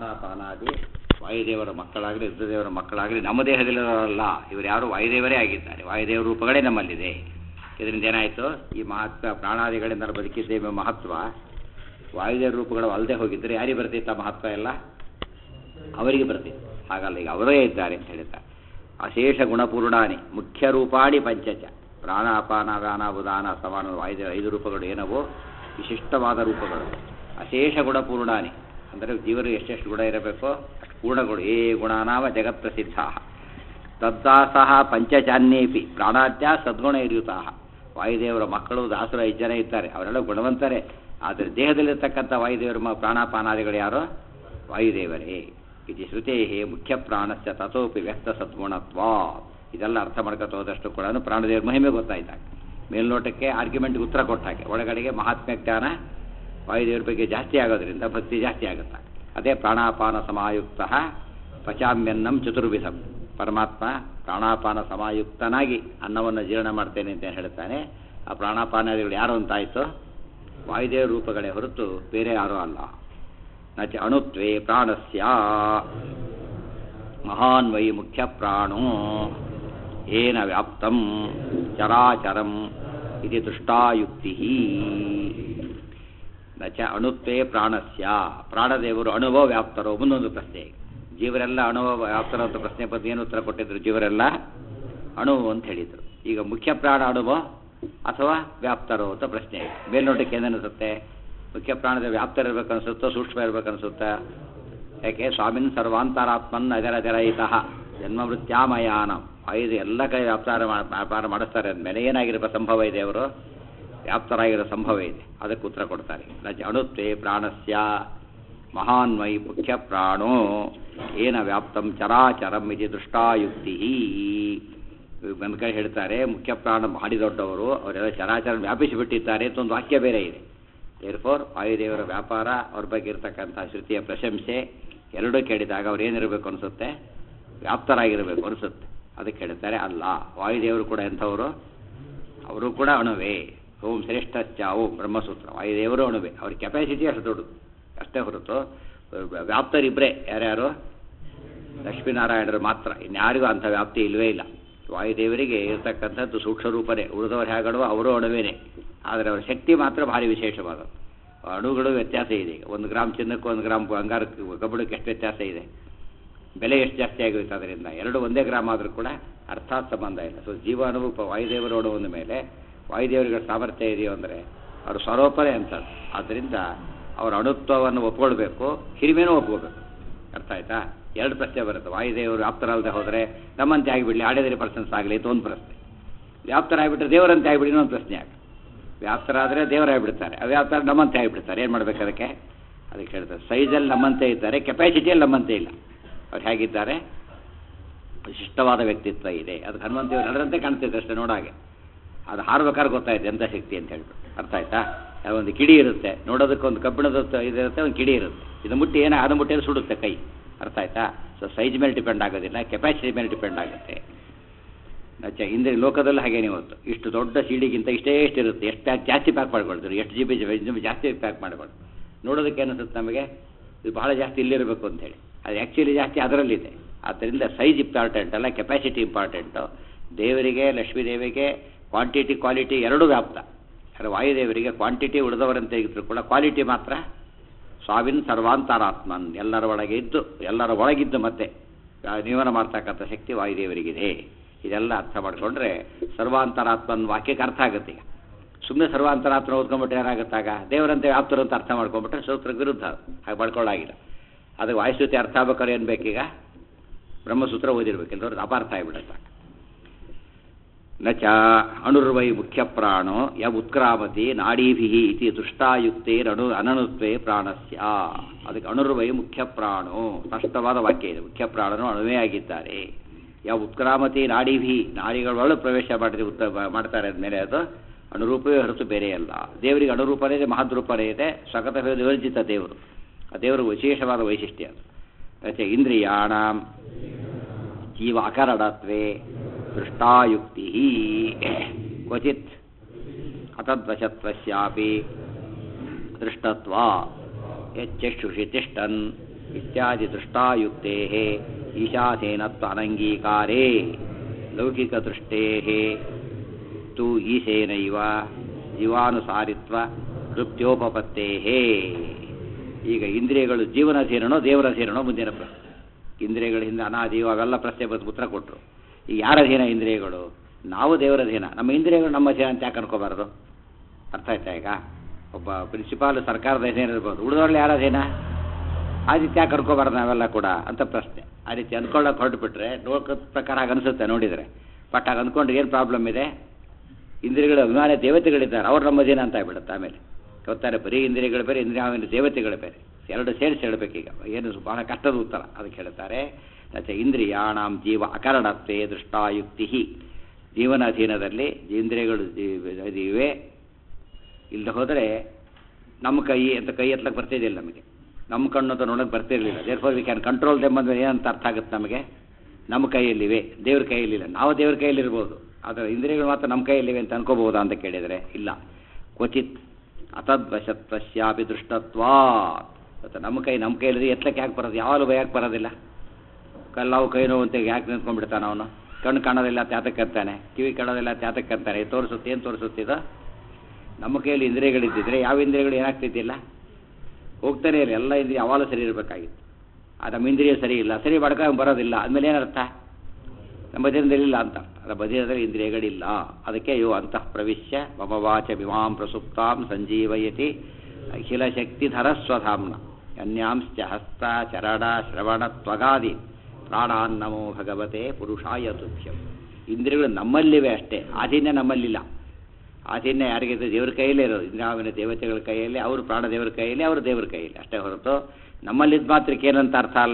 ಪ್ರಾಣಾಪಾನಾದಿ ವಾಯುದೇವರ ಮಕ್ಕಳಾಗಲಿ ರುದ್ರದೇವರ ಮಕ್ಕಳಾಗಲಿ ನಮ್ಮ ದೇಹದಲ್ಲಿರೋರಲ್ಲ ಇವರು ಯಾರು ವಾಯುದೇವರೇ ಆಗಿದ್ದಾರೆ ವಾಯುದೇವರ ರೂಪಗಳೇ ನಮ್ಮಲ್ಲಿದೆ ಇದರಿಂದ ಏನಾಯಿತು ಈ ಮಹತ್ವ ಪ್ರಾಣಾದಿಗಳಿಂದ ಬದುಕಿದ್ದೇವೆ ಮಹತ್ವ ವಾಯುದೇವ ರೂಪಗಳು ಅಲ್ಲದೆ ಹೋಗಿದ್ದರೆ ಯಾರಿಗೆ ಬರ್ತಿತ್ತ ಮಹತ್ವ ಎಲ್ಲ ಅವರಿಗೆ ಬರ್ತಿತ್ತು ಹಾಗಲ್ಲ ಈಗ ಅವರೇ ಇದ್ದಾರೆ ಅಂತ ಹೇಳ್ತಾರೆ ಅಶೇಷ ಗುಣಪೂರ್ಣಾನಿ ಮುಖ್ಯ ರೂಪಾಣಿ ಪಂಚಚ ಪ್ರಾಣ ಅಪಾನ ವ್ಯಾನ ಉದಾನ ಸಮಾನ ವಾಯುದೇವ ಐದು ರೂಪಗಳು ಏನವೋ ವಿಶಿಷ್ಟವಾದ ರೂಪಗಳು ಅಶೇಷ ಗುಣಪೂರ್ಣಾನಿ ಅಂದರೆ ಜೀವರು ಎಷ್ಟೆಷ್ಟು ಗುಣ ಇರಬೇಕೋ ಅಷ್ಟು ಪೂರ್ಣಗಳು ಏ ಗುಣನಾಮ ಜಗತ್ಪ್ರಸಿದ್ಧ ತದ್ದಾಸಹ ಪಂಚಚಾನ್ಯೇಪಿ ಪ್ರಾಣಾದ್ಯ ಸದ್ಗುಣ ಇರಿಯುತ್ತಾ ವಾಯುದೇವರ ಮಕ್ಕಳು ದಾಸರು ಐದು ಜನ ಇದ್ದಾರೆ ಅವರೆಲ್ಲ ಗುಣವಂತರೇ ಆದರೆ ದೇಹದಲ್ಲಿರ್ತಕ್ಕಂಥ ವಾಯುದೇವರ ಮ- ಪ್ರಾಣಾಪಾನಾದಿಗಳು ಯಾರೋ ವಾಯುದೇವರೇ ಇದು ಶ್ರುತೇ ಮುಖ್ಯ ಪ್ರಾಣಸ್ಯ ತಥೋಪಿ ವ್ಯಕ್ತ ಸದ್ಗುಣತ್ವ ಇದೆಲ್ಲ ಅರ್ಥ ಮಾಡ್ಕೊತ ಹೋದಷ್ಟು ಕೂಡ ಪ್ರಾಣದೇವರ ಮಹಿಮೆ ಗೊತ್ತಾಯ್ತಾಗ ಮೇಲ್ನೋಟಕ್ಕೆ ಆರ್ಗ್ಯುಮೆಂಟ್ಗೆ ಉತ್ತರ ಕೊಟ್ಟ ಹಾಗೆ ಒಳಗಡೆಗೆ ಮಹಾತ್ಮ್ಯ ಜ್ಞಾನ ವಾಯುದೇವರ ಬಗ್ಗೆ ಜಾಸ್ತಿ ಆಗೋದ್ರಿಂದ ಭಕ್ತಿ ಜಾಸ್ತಿ ಆಗುತ್ತೆ ಅದೇ ಪ್ರಾಣಾಪಾನ ಸಮಾಯುಕ್ತ ಪಚಾಮ್ಯನ್ನಂ ಚತುರ್ವಿಧಂ ಪರಮಾತ್ಮ ಪ್ರಾಣಾಪಾನ ಸಮಾಯುಕ್ತನಾಗಿ ಅನ್ನವನ್ನು ಜೀರ್ಣ ಮಾಡ್ತೇನೆ ಅಂತ ಹೇಳ್ತಾನೆ ಆ ಪ್ರಾಣಾಪಾನಾದಿಗಳು ಯಾರು ಅಂತಾಯಿತು ವಾಯುದೇವ ರೂಪಗಳೇ ಹೊರತು ಬೇರೆ ಯಾರೂ ಅಲ್ಲ ನಚ ಅಣುತ್ವೇ ಪ್ರಾಣಸ್ಯ ಮಹಾನ್ ವೈ ಮುಖ್ಯ ಪ್ರಾಣೋ ಏನ ವ್ಯಾಪ್ತಂ ಚರಾಚರಂ ಇದು ದೃಷ್ಟಾಯುಕ್ತಿ ನಚ ಅಣುತ್ವೇ ಪ್ರಾಣಸ್ಯ ಪ್ರಾಣದೇವರು ಅಣುವ ವ್ಯಾಪ್ತರೋ ಮುಂದೊಂದು ಪ್ರಶ್ನೆ ಜೀವರೆಲ್ಲ ಅಣುವ ವ್ಯಾಪ್ತರೋ ಅಂತ ಪ್ರಶ್ನೆ ಬಂದು ಏನು ಉತ್ತರ ಕೊಟ್ಟಿದ್ರು ಜೀವರೆಲ್ಲ ಅಣು ಅಂತ ಹೇಳಿದರು ಈಗ ಮುಖ್ಯ ಪ್ರಾಣ ಅಣುವ ಅಥವಾ ವ್ಯಾಪ್ತರೋ ಅಂತ ಪ್ರಶ್ನೆ ಇದೆ ಮೇಲ್ನೋಟಕ್ಕೆ ಏನಿಸುತ್ತೆ ಮುಖ್ಯ ಪ್ರಾಣದ ವ್ಯಾಪ್ತರ ಇರ್ಬೇಕನ್ಸುತ್ತೋ ಸೂಕ್ಷ್ಮ ಇರ್ಬೇಕನ್ಸುತ್ತಾ ಯಾಕೆ ಸ್ವಾಮಿನ್ ಸರ್ವಾಂತರಾತ್ಮನ್ ಅದರದರಯಿತಃ ಜನ್ಮ ಮೃತ್ಯಾಮಯಾನ ಐದು ಎಲ್ಲ ಕಡೆ ವ್ಯಾಪಾರ ಮಾ- ವ್ಯಾಪಾರ ಮಾಡಿಸ್ತಾರೆ ಅಂದಮೇಲೆ ಏನಾಗಿರುವ ಸಂಭವ ಇದೆ ಅವರು ವ್ಯಾಪ್ತರಾಗಿರೋ ಸಂಭವ ಇದೆ ಅದಕ್ಕೆ ಉತ್ತರ ಕೊಡ್ತಾರೆ ನಜ ಅಣುತ್ವೇ ಪ್ರಾಣಸ್ಯ ಮಹಾನ್ ವೈ ಮುಖ್ಯ ಪ್ರಾಣೋ ಏನ ವ್ಯಾಪ್ತಂ ಚರಾಚರಂ ಇದು ದೃಷ್ಟಾಯುಕ್ತಿ ನನ್ನ ಕಡೆ ಹೇಳ್ತಾರೆ ಮುಖ್ಯ ಪ್ರಾಣ ಮಾಡಿ ದೊಡ್ಡವರು ಅವರೆಲ್ಲ ಚರಾಚರ ವ್ಯಾಪಿಸಿಬಿಟ್ಟಿದ್ದಾರೆ ಅಂತ ಒಂದು ವಾಕ್ಯ ಬೇರೆ ಇದೆ ಏರ್ಫೋರ್ ವಾಯುದೇವರ ವ್ಯಾಪಾರ ಅವ್ರ ಬಗ್ಗೆ ಇರತಕ್ಕಂಥ ಶ್ರುತಿಯ ಪ್ರಶಂಸೆ ಎರಡೂ ಕೇಳಿದಾಗ ಅವ್ರು ಏನಿರಬೇಕು ಅನಿಸುತ್ತೆ ವ್ಯಾಪ್ತರಾಗಿರಬೇಕು ಅನಿಸುತ್ತೆ ಅದಕ್ಕೆ ಹೇಳ್ತಾರೆ ಅಲ್ಲ ವಾಯುದೇವರು ಕೂಡ ಎಂಥವರು ಅವರು ಕೂಡ ಅಣುವೆ ಓಂ ಶ್ರೇಷ್ಠಶ್ಚ ಓಂ ಬ್ರಹ್ಮಸೂತ್ರ ವಾಯುದೇವರು ಅಣುವೆ ಅವ್ರ ಕೆಪಾಸಿಟಿ ಅಷ್ಟು ದೊಡ್ಡದು ಅಷ್ಟೇ ಹೊರತು ವ್ಯಾಪ್ತರಿಬ್ಬರೇ ಯಾರ್ಯಾರು ಲಕ್ಷ್ಮೀನಾರಾಯಣರು ಮಾತ್ರ ಇನ್ಯಾರಿಗೂ ಅಂಥ ವ್ಯಾಪ್ತಿ ಇಲ್ಲವೇ ಇಲ್ಲ ವಾಯುದೇವರಿಗೆ ಇರತಕ್ಕಂಥದ್ದು ಸೂಕ್ಷ್ಮ ರೂಪನೇ ಉಳಿದವರು ಹೇಗಡುವ ಅವರು ಅಣುವೇನೆ ಆದರೆ ಅವರ ಶಕ್ತಿ ಮಾತ್ರ ಭಾರಿ ವಿಶೇಷವಾದದ್ದು ಅಣುಗಳು ವ್ಯತ್ಯಾಸ ಇದೆ ಈಗ ಒಂದು ಗ್ರಾಮ್ ಚಿನ್ನಕ್ಕೆ ಒಂದು ಗ್ರಾಮ್ ಬಂಗಾರಕ್ಕೆ ಕಬ್ಬಣಕ್ಕೆ ಎಷ್ಟು ವ್ಯತ್ಯಾಸ ಇದೆ ಬೆಲೆ ಎಷ್ಟು ಜಾಸ್ತಿ ಆಗೋಯ್ತು ಅದರಿಂದ ಎರಡು ಒಂದೇ ಗ್ರಾಮ್ ಆದರೂ ಕೂಡ ಅರ್ಥಾತ್ ಸಂಬಂಧ ಇಲ್ಲ ಸೊ ಜೀವ ಅನುರೂಪ ವಾಯುದೇವರು ಅಣುವಿನ ಮೇಲೆ ವಾಯುದೇವರಿಗೆ ಸಾಮರ್ಥ್ಯ ಇದೆಯೋ ಅಂದರೆ ಅವರು ಸ್ವರೂಪನೇ ಅಂತ ಆದ್ದರಿಂದ ಅವರ ಅಣುತ್ವವನ್ನು ಒಪ್ಕೊಳ್ಬೇಕು ಹಿರಿಮೆನೂ ಒಪ್ಕೋಬೇಕು ಅರ್ಥ ಆಯ್ತಾ ಎರಡು ಪ್ರಶ್ನೆ ಬರುತ್ತೆ ವಾಯುದೇವರು ವ್ಯಾಪ್ತರಲ್ಲದೆ ಹೋದರೆ ನಮ್ಮಂತೆ ಆಗಿಬಿಡಲಿ ಆರ್ಡಿನರಿ ಪರ್ಸನ್ಸ್ ಆಗಲಿ ಅಂತ ಒಂದು ಪ್ರಶ್ನೆ ವ್ಯಾಪ್ತರಾಗಿಬಿಟ್ರೆ ದೇವರಂತೆ ಆಗಿಬಿಡಿ ಇನ್ನೊಂದು ಪ್ರಶ್ನೆ ಆಗ ವ್ಯಾಪ್ತರಾದರೆ ದೇವರಾಗಿಬಿಡ್ತಾರೆ ಅವ್ಯಾಪ್ತರ ನಮ್ಮಂತೆ ಆಗಿಬಿಡ್ತಾರೆ ಏನು ಮಾಡ್ಬೇಕು ಅದಕ್ಕೆ ಅದಕ್ಕೆ ಹೇಳ್ತಾರೆ ಸೈಜಲ್ಲಿ ನಮ್ಮಂತೆ ಇದ್ದಾರೆ ಕೆಪಾಸಿಟಿಯಲ್ಲಿ ನಮ್ಮಂತೆ ಇಲ್ಲ ಅವ್ರು ಹೇಗಿದ್ದಾರೆ ವಿಶಿಷ್ಟವಾದ ವ್ಯಕ್ತಿತ್ವ ಇದೆ ಅದು ಹನುಮಂತ ನಡೆದಂತೆ ಕಾಣ್ತಿದೆ ಅಷ್ಟೇ ನೋಡಾಗೆ ಅದು ಹಾರ್ಬೇಕಾದ್ರೆ ಗೊತ್ತಾಯ್ತು ಎಂಥ ಶಕ್ತಿ ಅಂತ ಹೇಳ್ಬಿಟ್ಟು ಅರ್ಥ ಆಯ್ತಾ ಅದು ಒಂದು ಕಿಡಿ ಇರುತ್ತೆ ನೋಡೋದಕ್ಕೆ ಒಂದು ಕಬ್ಬಿಣದ ತ- ಇದಿರುತ್ತೆ ಒಂದು ಕಿಡಿ ಇರುತ್ತೆ ಇದು ಮುಟ್ಟಿ ಏನೋ ಅದು ಮುಟ್ಟಿಯಲ್ಲಿ ಸುಡುತ್ತೆ ಕೈ ಅರ್ಥ ಆಯ್ತಾ ಸೊ ಸೈಜ್ ಮೇಲೆ ಡಿಪೆಂಡ್ ಆಗೋದಿಲ್ಲ ಕೆಪಾಸಿಟಿ ಮೇಲೆ ಡಿಪೆಂಡ್ ಆಗುತ್ತೆ ನಚ್ಚ ಹಿಂದೆ ಲೋಕದಲ್ಲಿ ಹಾಗೇನೆ ಇವತ್ತು ಇಷ್ಟು ದೊಡ್ಡ ಸಿಡಿಗಿಂತ ಇಷ್ಟೇ ಎಷ್ಟು ಇರುತ್ತೆ ಎಷ್ಟು ಪ್ಯಾಕ್ ಜಾಸ್ತಿ ಪ್ಯಾಕ್ ಮಾಡ್ಕೊಳ್ತಾರೆ ಎಷ್ಟು ಜಿ ಬಿ ಜಿ ಜಾಸ್ತಿ ಪ್ಯಾಕ್ ಮಾಡ್ಕೊಂಡು ನೋಡೋದಕ್ಕೆ ಅನಿಸುತ್ತೆ ನಮಗೆ ಇದು ಬಹಳ ಜಾಸ್ತಿ ಇಲ್ಲಿರಬೇಕು ಅಂತ ಹೇಳಿ ಅದು ಆ್ಯಕ್ಚುಲಿ ಜಾಸ್ತಿ ಅದರಲ್ಲಿದೆ ಆದ್ದರಿಂದ ಸೈಜ್ ಇಂಪಾರ್ಟೆಂಟ್ ಅಲ್ಲ ಕೆಪಾಸಿಟಿ ಇಂಪಾರ್ಟೆಂಟು ದೇವರಿಗೆ ಲಕ್ಷ್ಮೀ ದೇವಿಗೆ ಕ್ವಾಂಟಿಟಿ ಕ್ವಾಲಿಟಿ ಎರಡೂ ವ್ಯಾಪ್ತ ಆದರೆ ವಾಯುದೇವರಿಗೆ ಕ್ವಾಂಟಿಟಿ ಉಳಿದವರಂತೆ ಇದ್ದರೂ ಕೂಡ ಕ್ವಾಲಿಟಿ ಮಾತ್ರ ಸ್ವಾಮಿನ್ ಸರ್ವಾಂತರಾತ್ಮನ್ ಎಲ್ಲರ ಒಳಗೆ ಇದ್ದು ಎಲ್ಲರ ಒಳಗಿದ್ದು ಮತ್ತೆ ಆ ಜೀವನ ಮಾಡ್ತಕ್ಕಂಥ ಶಕ್ತಿ ವಾಯುದೇವರಿಗಿದೆ ಇದೆಲ್ಲ ಅರ್ಥ ಮಾಡಿಕೊಂಡ್ರೆ ಸರ್ವಾಂತರಾತ್ಮನ್ ವಾಕ್ಯಕ್ಕೆ ಅರ್ಥ ಆಗುತ್ತೆ ಈಗ ಸುಮ್ಮನೆ ಸರ್ವಾಂತರಾತ್ಮ ಓದ್ಕೊಂಡ್ಬಿಟ್ರೆ ಏನಾಗುತ್ತಾಗ ದೇವರಂತೆ ವ್ಯಾಪ್ತರು ಅಂತ ಅರ್ಥ ಮಾಡ್ಕೊಂಡ್ಬಿಟ್ರೆ ಸೂತ್ರ ವಿರುದ್ಧ ಹಾಗೆ ಮಾಡ್ಕೊಳ್ಳಾಗಿಲ್ಲ ಅದಕ್ಕೆ ವಾಯುಸ್ತುತಿ ಅರ್ಥ ಆಗ್ಬೇಕಾದ್ರೆ ಏನು ಬೇಕೀಗ ಬ್ರಹ್ಮಸೂತ್ರ ಓದಿರ್ಬೇಕು ಎಲ್ಲರೂ ಅಪಾರ್ಥ ಆಗಿಬಿಡುತ್ತೆ ನ ಚ ಅಣುರ್ವೈ ಮುಖ್ಯ ಪ್ರಾಣೋ ಯ ಉತ್ಕ್ರಾಮತಿ ನಾಡೀಭಿ ಇತಿ ದೃಷ್ಟಾಯುಕ್ತೇರಣು ಅನಣುತ್ವೇ ಪ್ರಾಣಸ್ಯ ಅದಕ್ಕೆ ಅಣುರ್ವೈ ಮುಖ್ಯ ಪ್ರಾಣೋ ಸ್ಪಷ್ಟವಾದ ವಾಕ್ಯ ಇದೆ ಮುಖ್ಯ ಪ್ರಾಣನು ಅಣುವೇ ಆಗಿದ್ದಾರೆ ಯಾವ ಉತ್ಕ್ರಾಮತಿ ನಾಡೀಭಿ ನಾಡಿಗಳೊಳಗೆ ಪ್ರವೇಶ ಮಾಡಿದ ಉತ್ತ ಮಾಡ್ತಾರೆ ಅಂದಮೇಲೆ ಅದು ಅನುರೂಪವೇ ಹೊರತು ಬೇರೆ ಅಲ್ಲ ದೇವರಿಗೆ ಅನುರೂಪನೇ ಇದೆ ಮಹದ್ರೂಪನೇ ಇದೆ ಸ್ವಗತ ವಿವರ್ಜಿತ ದೇವರು ಆ ದೇವರು ವಿಶೇಷವಾದ ವೈಶಿಷ್ಟ್ಯ ಅದು ಮತ್ತೆ ಇಂದ್ರಿಯಾಣ ಜೀವ ಅಕರಣತ್ವೇ ದೃಷ್ಟಾಯುಕ್ತಿ ಕ್ವಚಿತ್ ಅತದ್ವಶತ್ವಸ್ಯಾಪಿ ದೃಷ್ಟತ್ವ ಯಚ್ಚಕ್ಷುಷಿ ತಿಷ್ಟನ್ ಇತ್ಯಾದಿ ದೃಷ್ಟಾಯುಕ್ತೆ ಈಶಾಸೇನತ್ವ ಅನಂಗೀಕಾರೇ ಲೌಕಿಕದೃಷ್ಟೇ ತು ಈಶೇನೈವ ಜೀವಾನುಸಾರಿತ್ವ ಕೃತ್ಯೋಪಪತ್ತೇ ಈಗ ಇಂದ್ರಿಯಗಳು ಜೀವನಧೀನನೋ ದೇವರಧೀನನೋ ಮುಂದಿನ ಪ್ರಶ್ನೆ ಇಂದ್ರಿಯಗಳಿಂದ ಅನಾದಿಯೋ ಅವೆಲ್ಲ ಪ್ರಶ್ನೆ ಬಂದು ಉತ್ತರ ಕೊಟ್ಟರು ಈಗ ಯಾರ ಅಧೀನ ಇಂದ್ರಿಯಗಳು ನಾವು ದೇವರ ಅಧೀನ ನಮ್ಮ ಇಂದ್ರಿಯಗಳು ನಮ್ಮ ಅಧೀನ ಅಂತ ಯಾಕೆ ಅನ್ಕೋಬಾರ್ದು ಅರ್ಥ ಆಯ್ತಾ ಈಗ ಒಬ್ಬ ಪ್ರಿನ್ಸಿಪಾಲ್ ಸರ್ಕಾರದ ಅಧೀನ ಇರ್ಬೋದು ಉಳಿದವ್ರಲ್ಲಿ ಯಾರ ಅಧೀನ ಆ ರೀತಿ ಯಾಕೆ ಅನ್ಕೋಬಾರ್ದು ನಾವೆಲ್ಲ ಕೂಡ ಅಂತ ಪ್ರಶ್ನೆ ಆ ರೀತಿ ಅನ್ಕೊಳ್ಳೋಕೆ ಹೊರಟುಬಿಟ್ರೆ ನೋಡ್ಕೋ ಪ್ರಕಾರ ಹಾಗೆ ಅನಿಸುತ್ತೆ ನೋಡಿದರೆ ಬಟ್ ಹಾಗೆ ಅಂದ್ಕೊಂಡ್ರೆ ಏನು ಪ್ರಾಬ್ಲಮ್ ಇದೆ ಇಂದ್ರಿಯಗಳು ಅಭಿಮಾನ ದೇವತೆಗಳಿದ್ದಾರೆ ಅವ್ರು ನಮ್ಮ ಅಧೀನ ಅಂತ ಆಗ್ಬಿಡುತ್ತೆ ಆಮೇಲೆ ಗೊತ್ತಾರೆ ಬರೀ ಇಂದ್ರಿಯಗಳು ಬೇರೆ ಇಂದ್ರಿಯಾವಿನ ದೇವತೆಗಳು ಬೇರೆ ಎರಡು ಸೇರಿಸಿ ಹೇಳಬೇಕೀಗ ಏನು ಬಹಳ ಕಷ್ಟದ ಉತ್ತರ ಅದಕ್ಕೆ ಹೇಳ್ತಾರೆ ನಚ ಇಂದ್ರಿಯಾಣಾಂ ಜೀವ ಅಕರಣತ್ವೇ ದೃಷ್ಟಾಯುಕ್ತಿ ಜೀವನ ಅಧೀನದಲ್ಲಿ ಇಂದ್ರಿಯಗಳು ಜೀ- ಇವೆ ಇಲ್ಲದೆ ಹೋದರೆ ನಮ್ಮ ಕೈ ಅಂತ ಕೈ ಎತ್ತಲಕ್ಕೆ ಬರ್ತಿದ್ದಿಲ್ಲ ನಮಗೆ ನಮ್ಮ ಕಣ್ಣು ಅಂತ ನೋಡೋಕೆ ಬರ್ತಿರಲಿಲ್ಲ therefore we can control them ಅಂದ್ರೆ ಏನಂತ ಅರ್ಥ ಆಗುತ್ತೆ ನಮಗೆ ನಮ್ಮ ಕೈಯಲ್ಲಿವೆ ದೇವ್ರ ಕೈಯಲ್ಲಿಲ್ಲ ನಾವು ದೇವ್ರ ಕೈಯಲ್ಲಿರ್ಬೋದು ಆದರೆ ಇಂದ್ರಿಯಗಳು ಮಾತ್ರ ನಮ್ಮ ಕೈಯಲ್ಲಿವೆ ಅಂತ ಅನ್ಕೋಬಹುದಾ ಅಂತ ಕೇಳಿದರೆ ಇಲ್ಲ ಕ್ವಚಿತ್ ಅತದ್ವಶತ್ವಸ್ಯಾಪಿ ದೃಷ್ಟತ್ವಾ ಮತ್ತು ನಮ್ಮ ಕೈ ನಮ್ಮ ಕೈಯಲ್ಲಿ ಎತ್ತಲಕ್ಕೆ ಯಾಕೆ ಬರೋದು ಯಾವಾಗಲೂ ಯಾಕೆ ಬರೋದಿಲ್ಲ ಕಲ್ಲಾವು ಕೈ ನೋವು ಅಂತ ಯಾಕೆ ನಿಂತ್ಕೊಂಡ್ಬಿಡ್ತಾನೆ ಅವನು ಕಣ್ಣು ಕಾಣೋದಿಲ್ಲ ತ್ಯಾತಕ್ಕೆ ಅಂತಾನೆ ಕಿವಿ ಕಾಣೋದಿಲ್ಲ ತ್ಯಾತಕ್ಕೆ ಅಂತಾನೆ ತೋರಿಸುತ್ತೆ ಏನು ತೋರಿಸುತ್ತಿದ್ದು ನಮ್ಮ ಕೈಯಲ್ಲಿ ಇಂದ್ರಿಯಗಳಿದ್ದಿದ್ರೆ ಯಾವ ಇಂದ್ರಿಯಗಳು ಏನಾಗ್ತಿದ್ದಿಲ್ಲ ಹೋಗ್ತಾನೆ ಇರಲಿ ಎಲ್ಲ ಇಂದ್ರಿಯ ಯಾವಾಗಲೂ ಸರಿ ಇರಬೇಕಾಗಿತ್ತು ಅದು ನಮ್ಮ ಇಂದ್ರಿಯ ಸರಿ ಇಲ್ಲ ಸರಿ ಮಾಡ್ಕೊಂಡು ಬರೋದಿಲ್ಲ ಆದಮೇಲೆ ಏನರ್ಥ ನಮ್ಮ ಬದಿರದಲ್ಲಿಲ್ಲ ಅಂತ ಅದರ ಬದಿರದಲ್ಲಿ ಇಂದ್ರಿಯಗಳಿಲ್ಲ ಅದಕ್ಕೆ ಇವು ಅಂತಃ ಪ್ರವಿಶ್ಯ ಮಮ ವಾಚ ವಿಮಾಂ ಪ್ರಸುಪ್ತಾಂ ಸಂಜೀವಯತಿ ಅಖಿಲ ಶಕ್ತಿಧರ ಸ್ವಧಾಮ್ನ ಅನ್ಯಾಂಶ್ಚ ಹಸ್ತ ಚರಣ ಶ್ರವಣ ತ್ವಗಾದಿ ಪ್ರಾಣಾನ್ ನಮೋ ಭಗವತೆ ಪುರುಷಾಯ ತುಭ್ಯಂ ಇಂದ್ರಿಯಗಳು ನಮ್ಮಲ್ಲಿವೆ ಅಷ್ಟೇ ಆಧೀನ್ಯ ನಮ್ಮಲ್ಲಿಲ್ಲ ಆಧೀನ್ಯ ಯಾರಿಗಿದೆ ದೇವ್ರ ಕೈಯಲ್ಲೇ ಇರೋದು ಇಂದ್ರಾವಿನ ದೇವತೆಗಳ ಕೈಯಲ್ಲಿ ಅವರು ಪ್ರಾಣ ದೇವರ ಕೈಯಲ್ಲಿ ಅವರು ದೇವರ ಕೈಯಲ್ಲಿ ಅಷ್ಟೇ ಹೊರತು ನಮ್ಮಲ್ಲಿದ್ದ ಮಾತ್ರಕ್ಕೆ ಏನಂತ ಅರ್ಥ ಅಲ್ಲ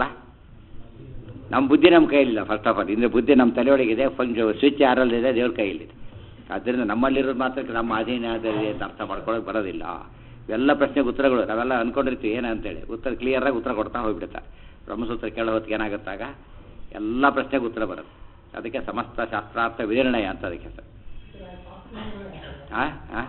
ನಮ್ಮ ಬುದ್ಧಿ ನಮ್ಮ ಕೈಯಲ್ಲಿಲ್ಲ ಫಸ್ಟ್ ಆಫ್ ಆಲ್ ಇಂದ್ರೆ ಬುದ್ಧಿ ನಮ್ಮ ತಲೆಯೊಳಗಿದೆ ಫಂಕ್ಷನ್ ಸ್ವಿಚ್ ಯಾರಲ್ಲಿದೆ ದೇವ್ರ ಕೈಯಲ್ಲಿದೆ ಆದ್ದರಿಂದ ನಮ್ಮಲ್ಲಿರೋದು ಮಾತ್ರಕ್ಕೆ ನಮ್ಮ ಅಧೀನದಲ್ಲಿ ಅಂತ ಅರ್ಥ ಮಾಡ್ಕೊಳ್ಳೋಕೆ ಬರೋದಿಲ್ಲ ಇವೆಲ್ಲ ಪ್ರಶ್ನೆಗೆ ಉತ್ತರಗಳು ನಾವೆಲ್ಲ ಅನ್ಕೊಂಡಿರ್ತೀವಿ ಏನಂತೇಳಿ ಉತ್ತರ ಕ್ಲಿಯರಾಗಿ ಉತ್ತರ ಕೊಡ್ತಾ ಹೋಗ್ಬಿಡ್ತಾರೆ ಬ್ರಹ್ಮಸೂತ್ರ ಕೇಳೋ ಹೊತ್ತಿಗೆ ಏನಾಗುತ್ತಾಗ ಎಲ್ಲ ಪ್ರಶ್ನೆಗೆ ಉತ್ತರ ಬರುತ್ತೆ ಅದಕ್ಕೆ ಸಮಸ್ತ ಶಾಸ್ತ್ರಾರ್ಥ ವಿನಿರ್ಣಯ ಅಂತ ಅದಕ್ಕೆ ಸರ್ ಆ? ಆ?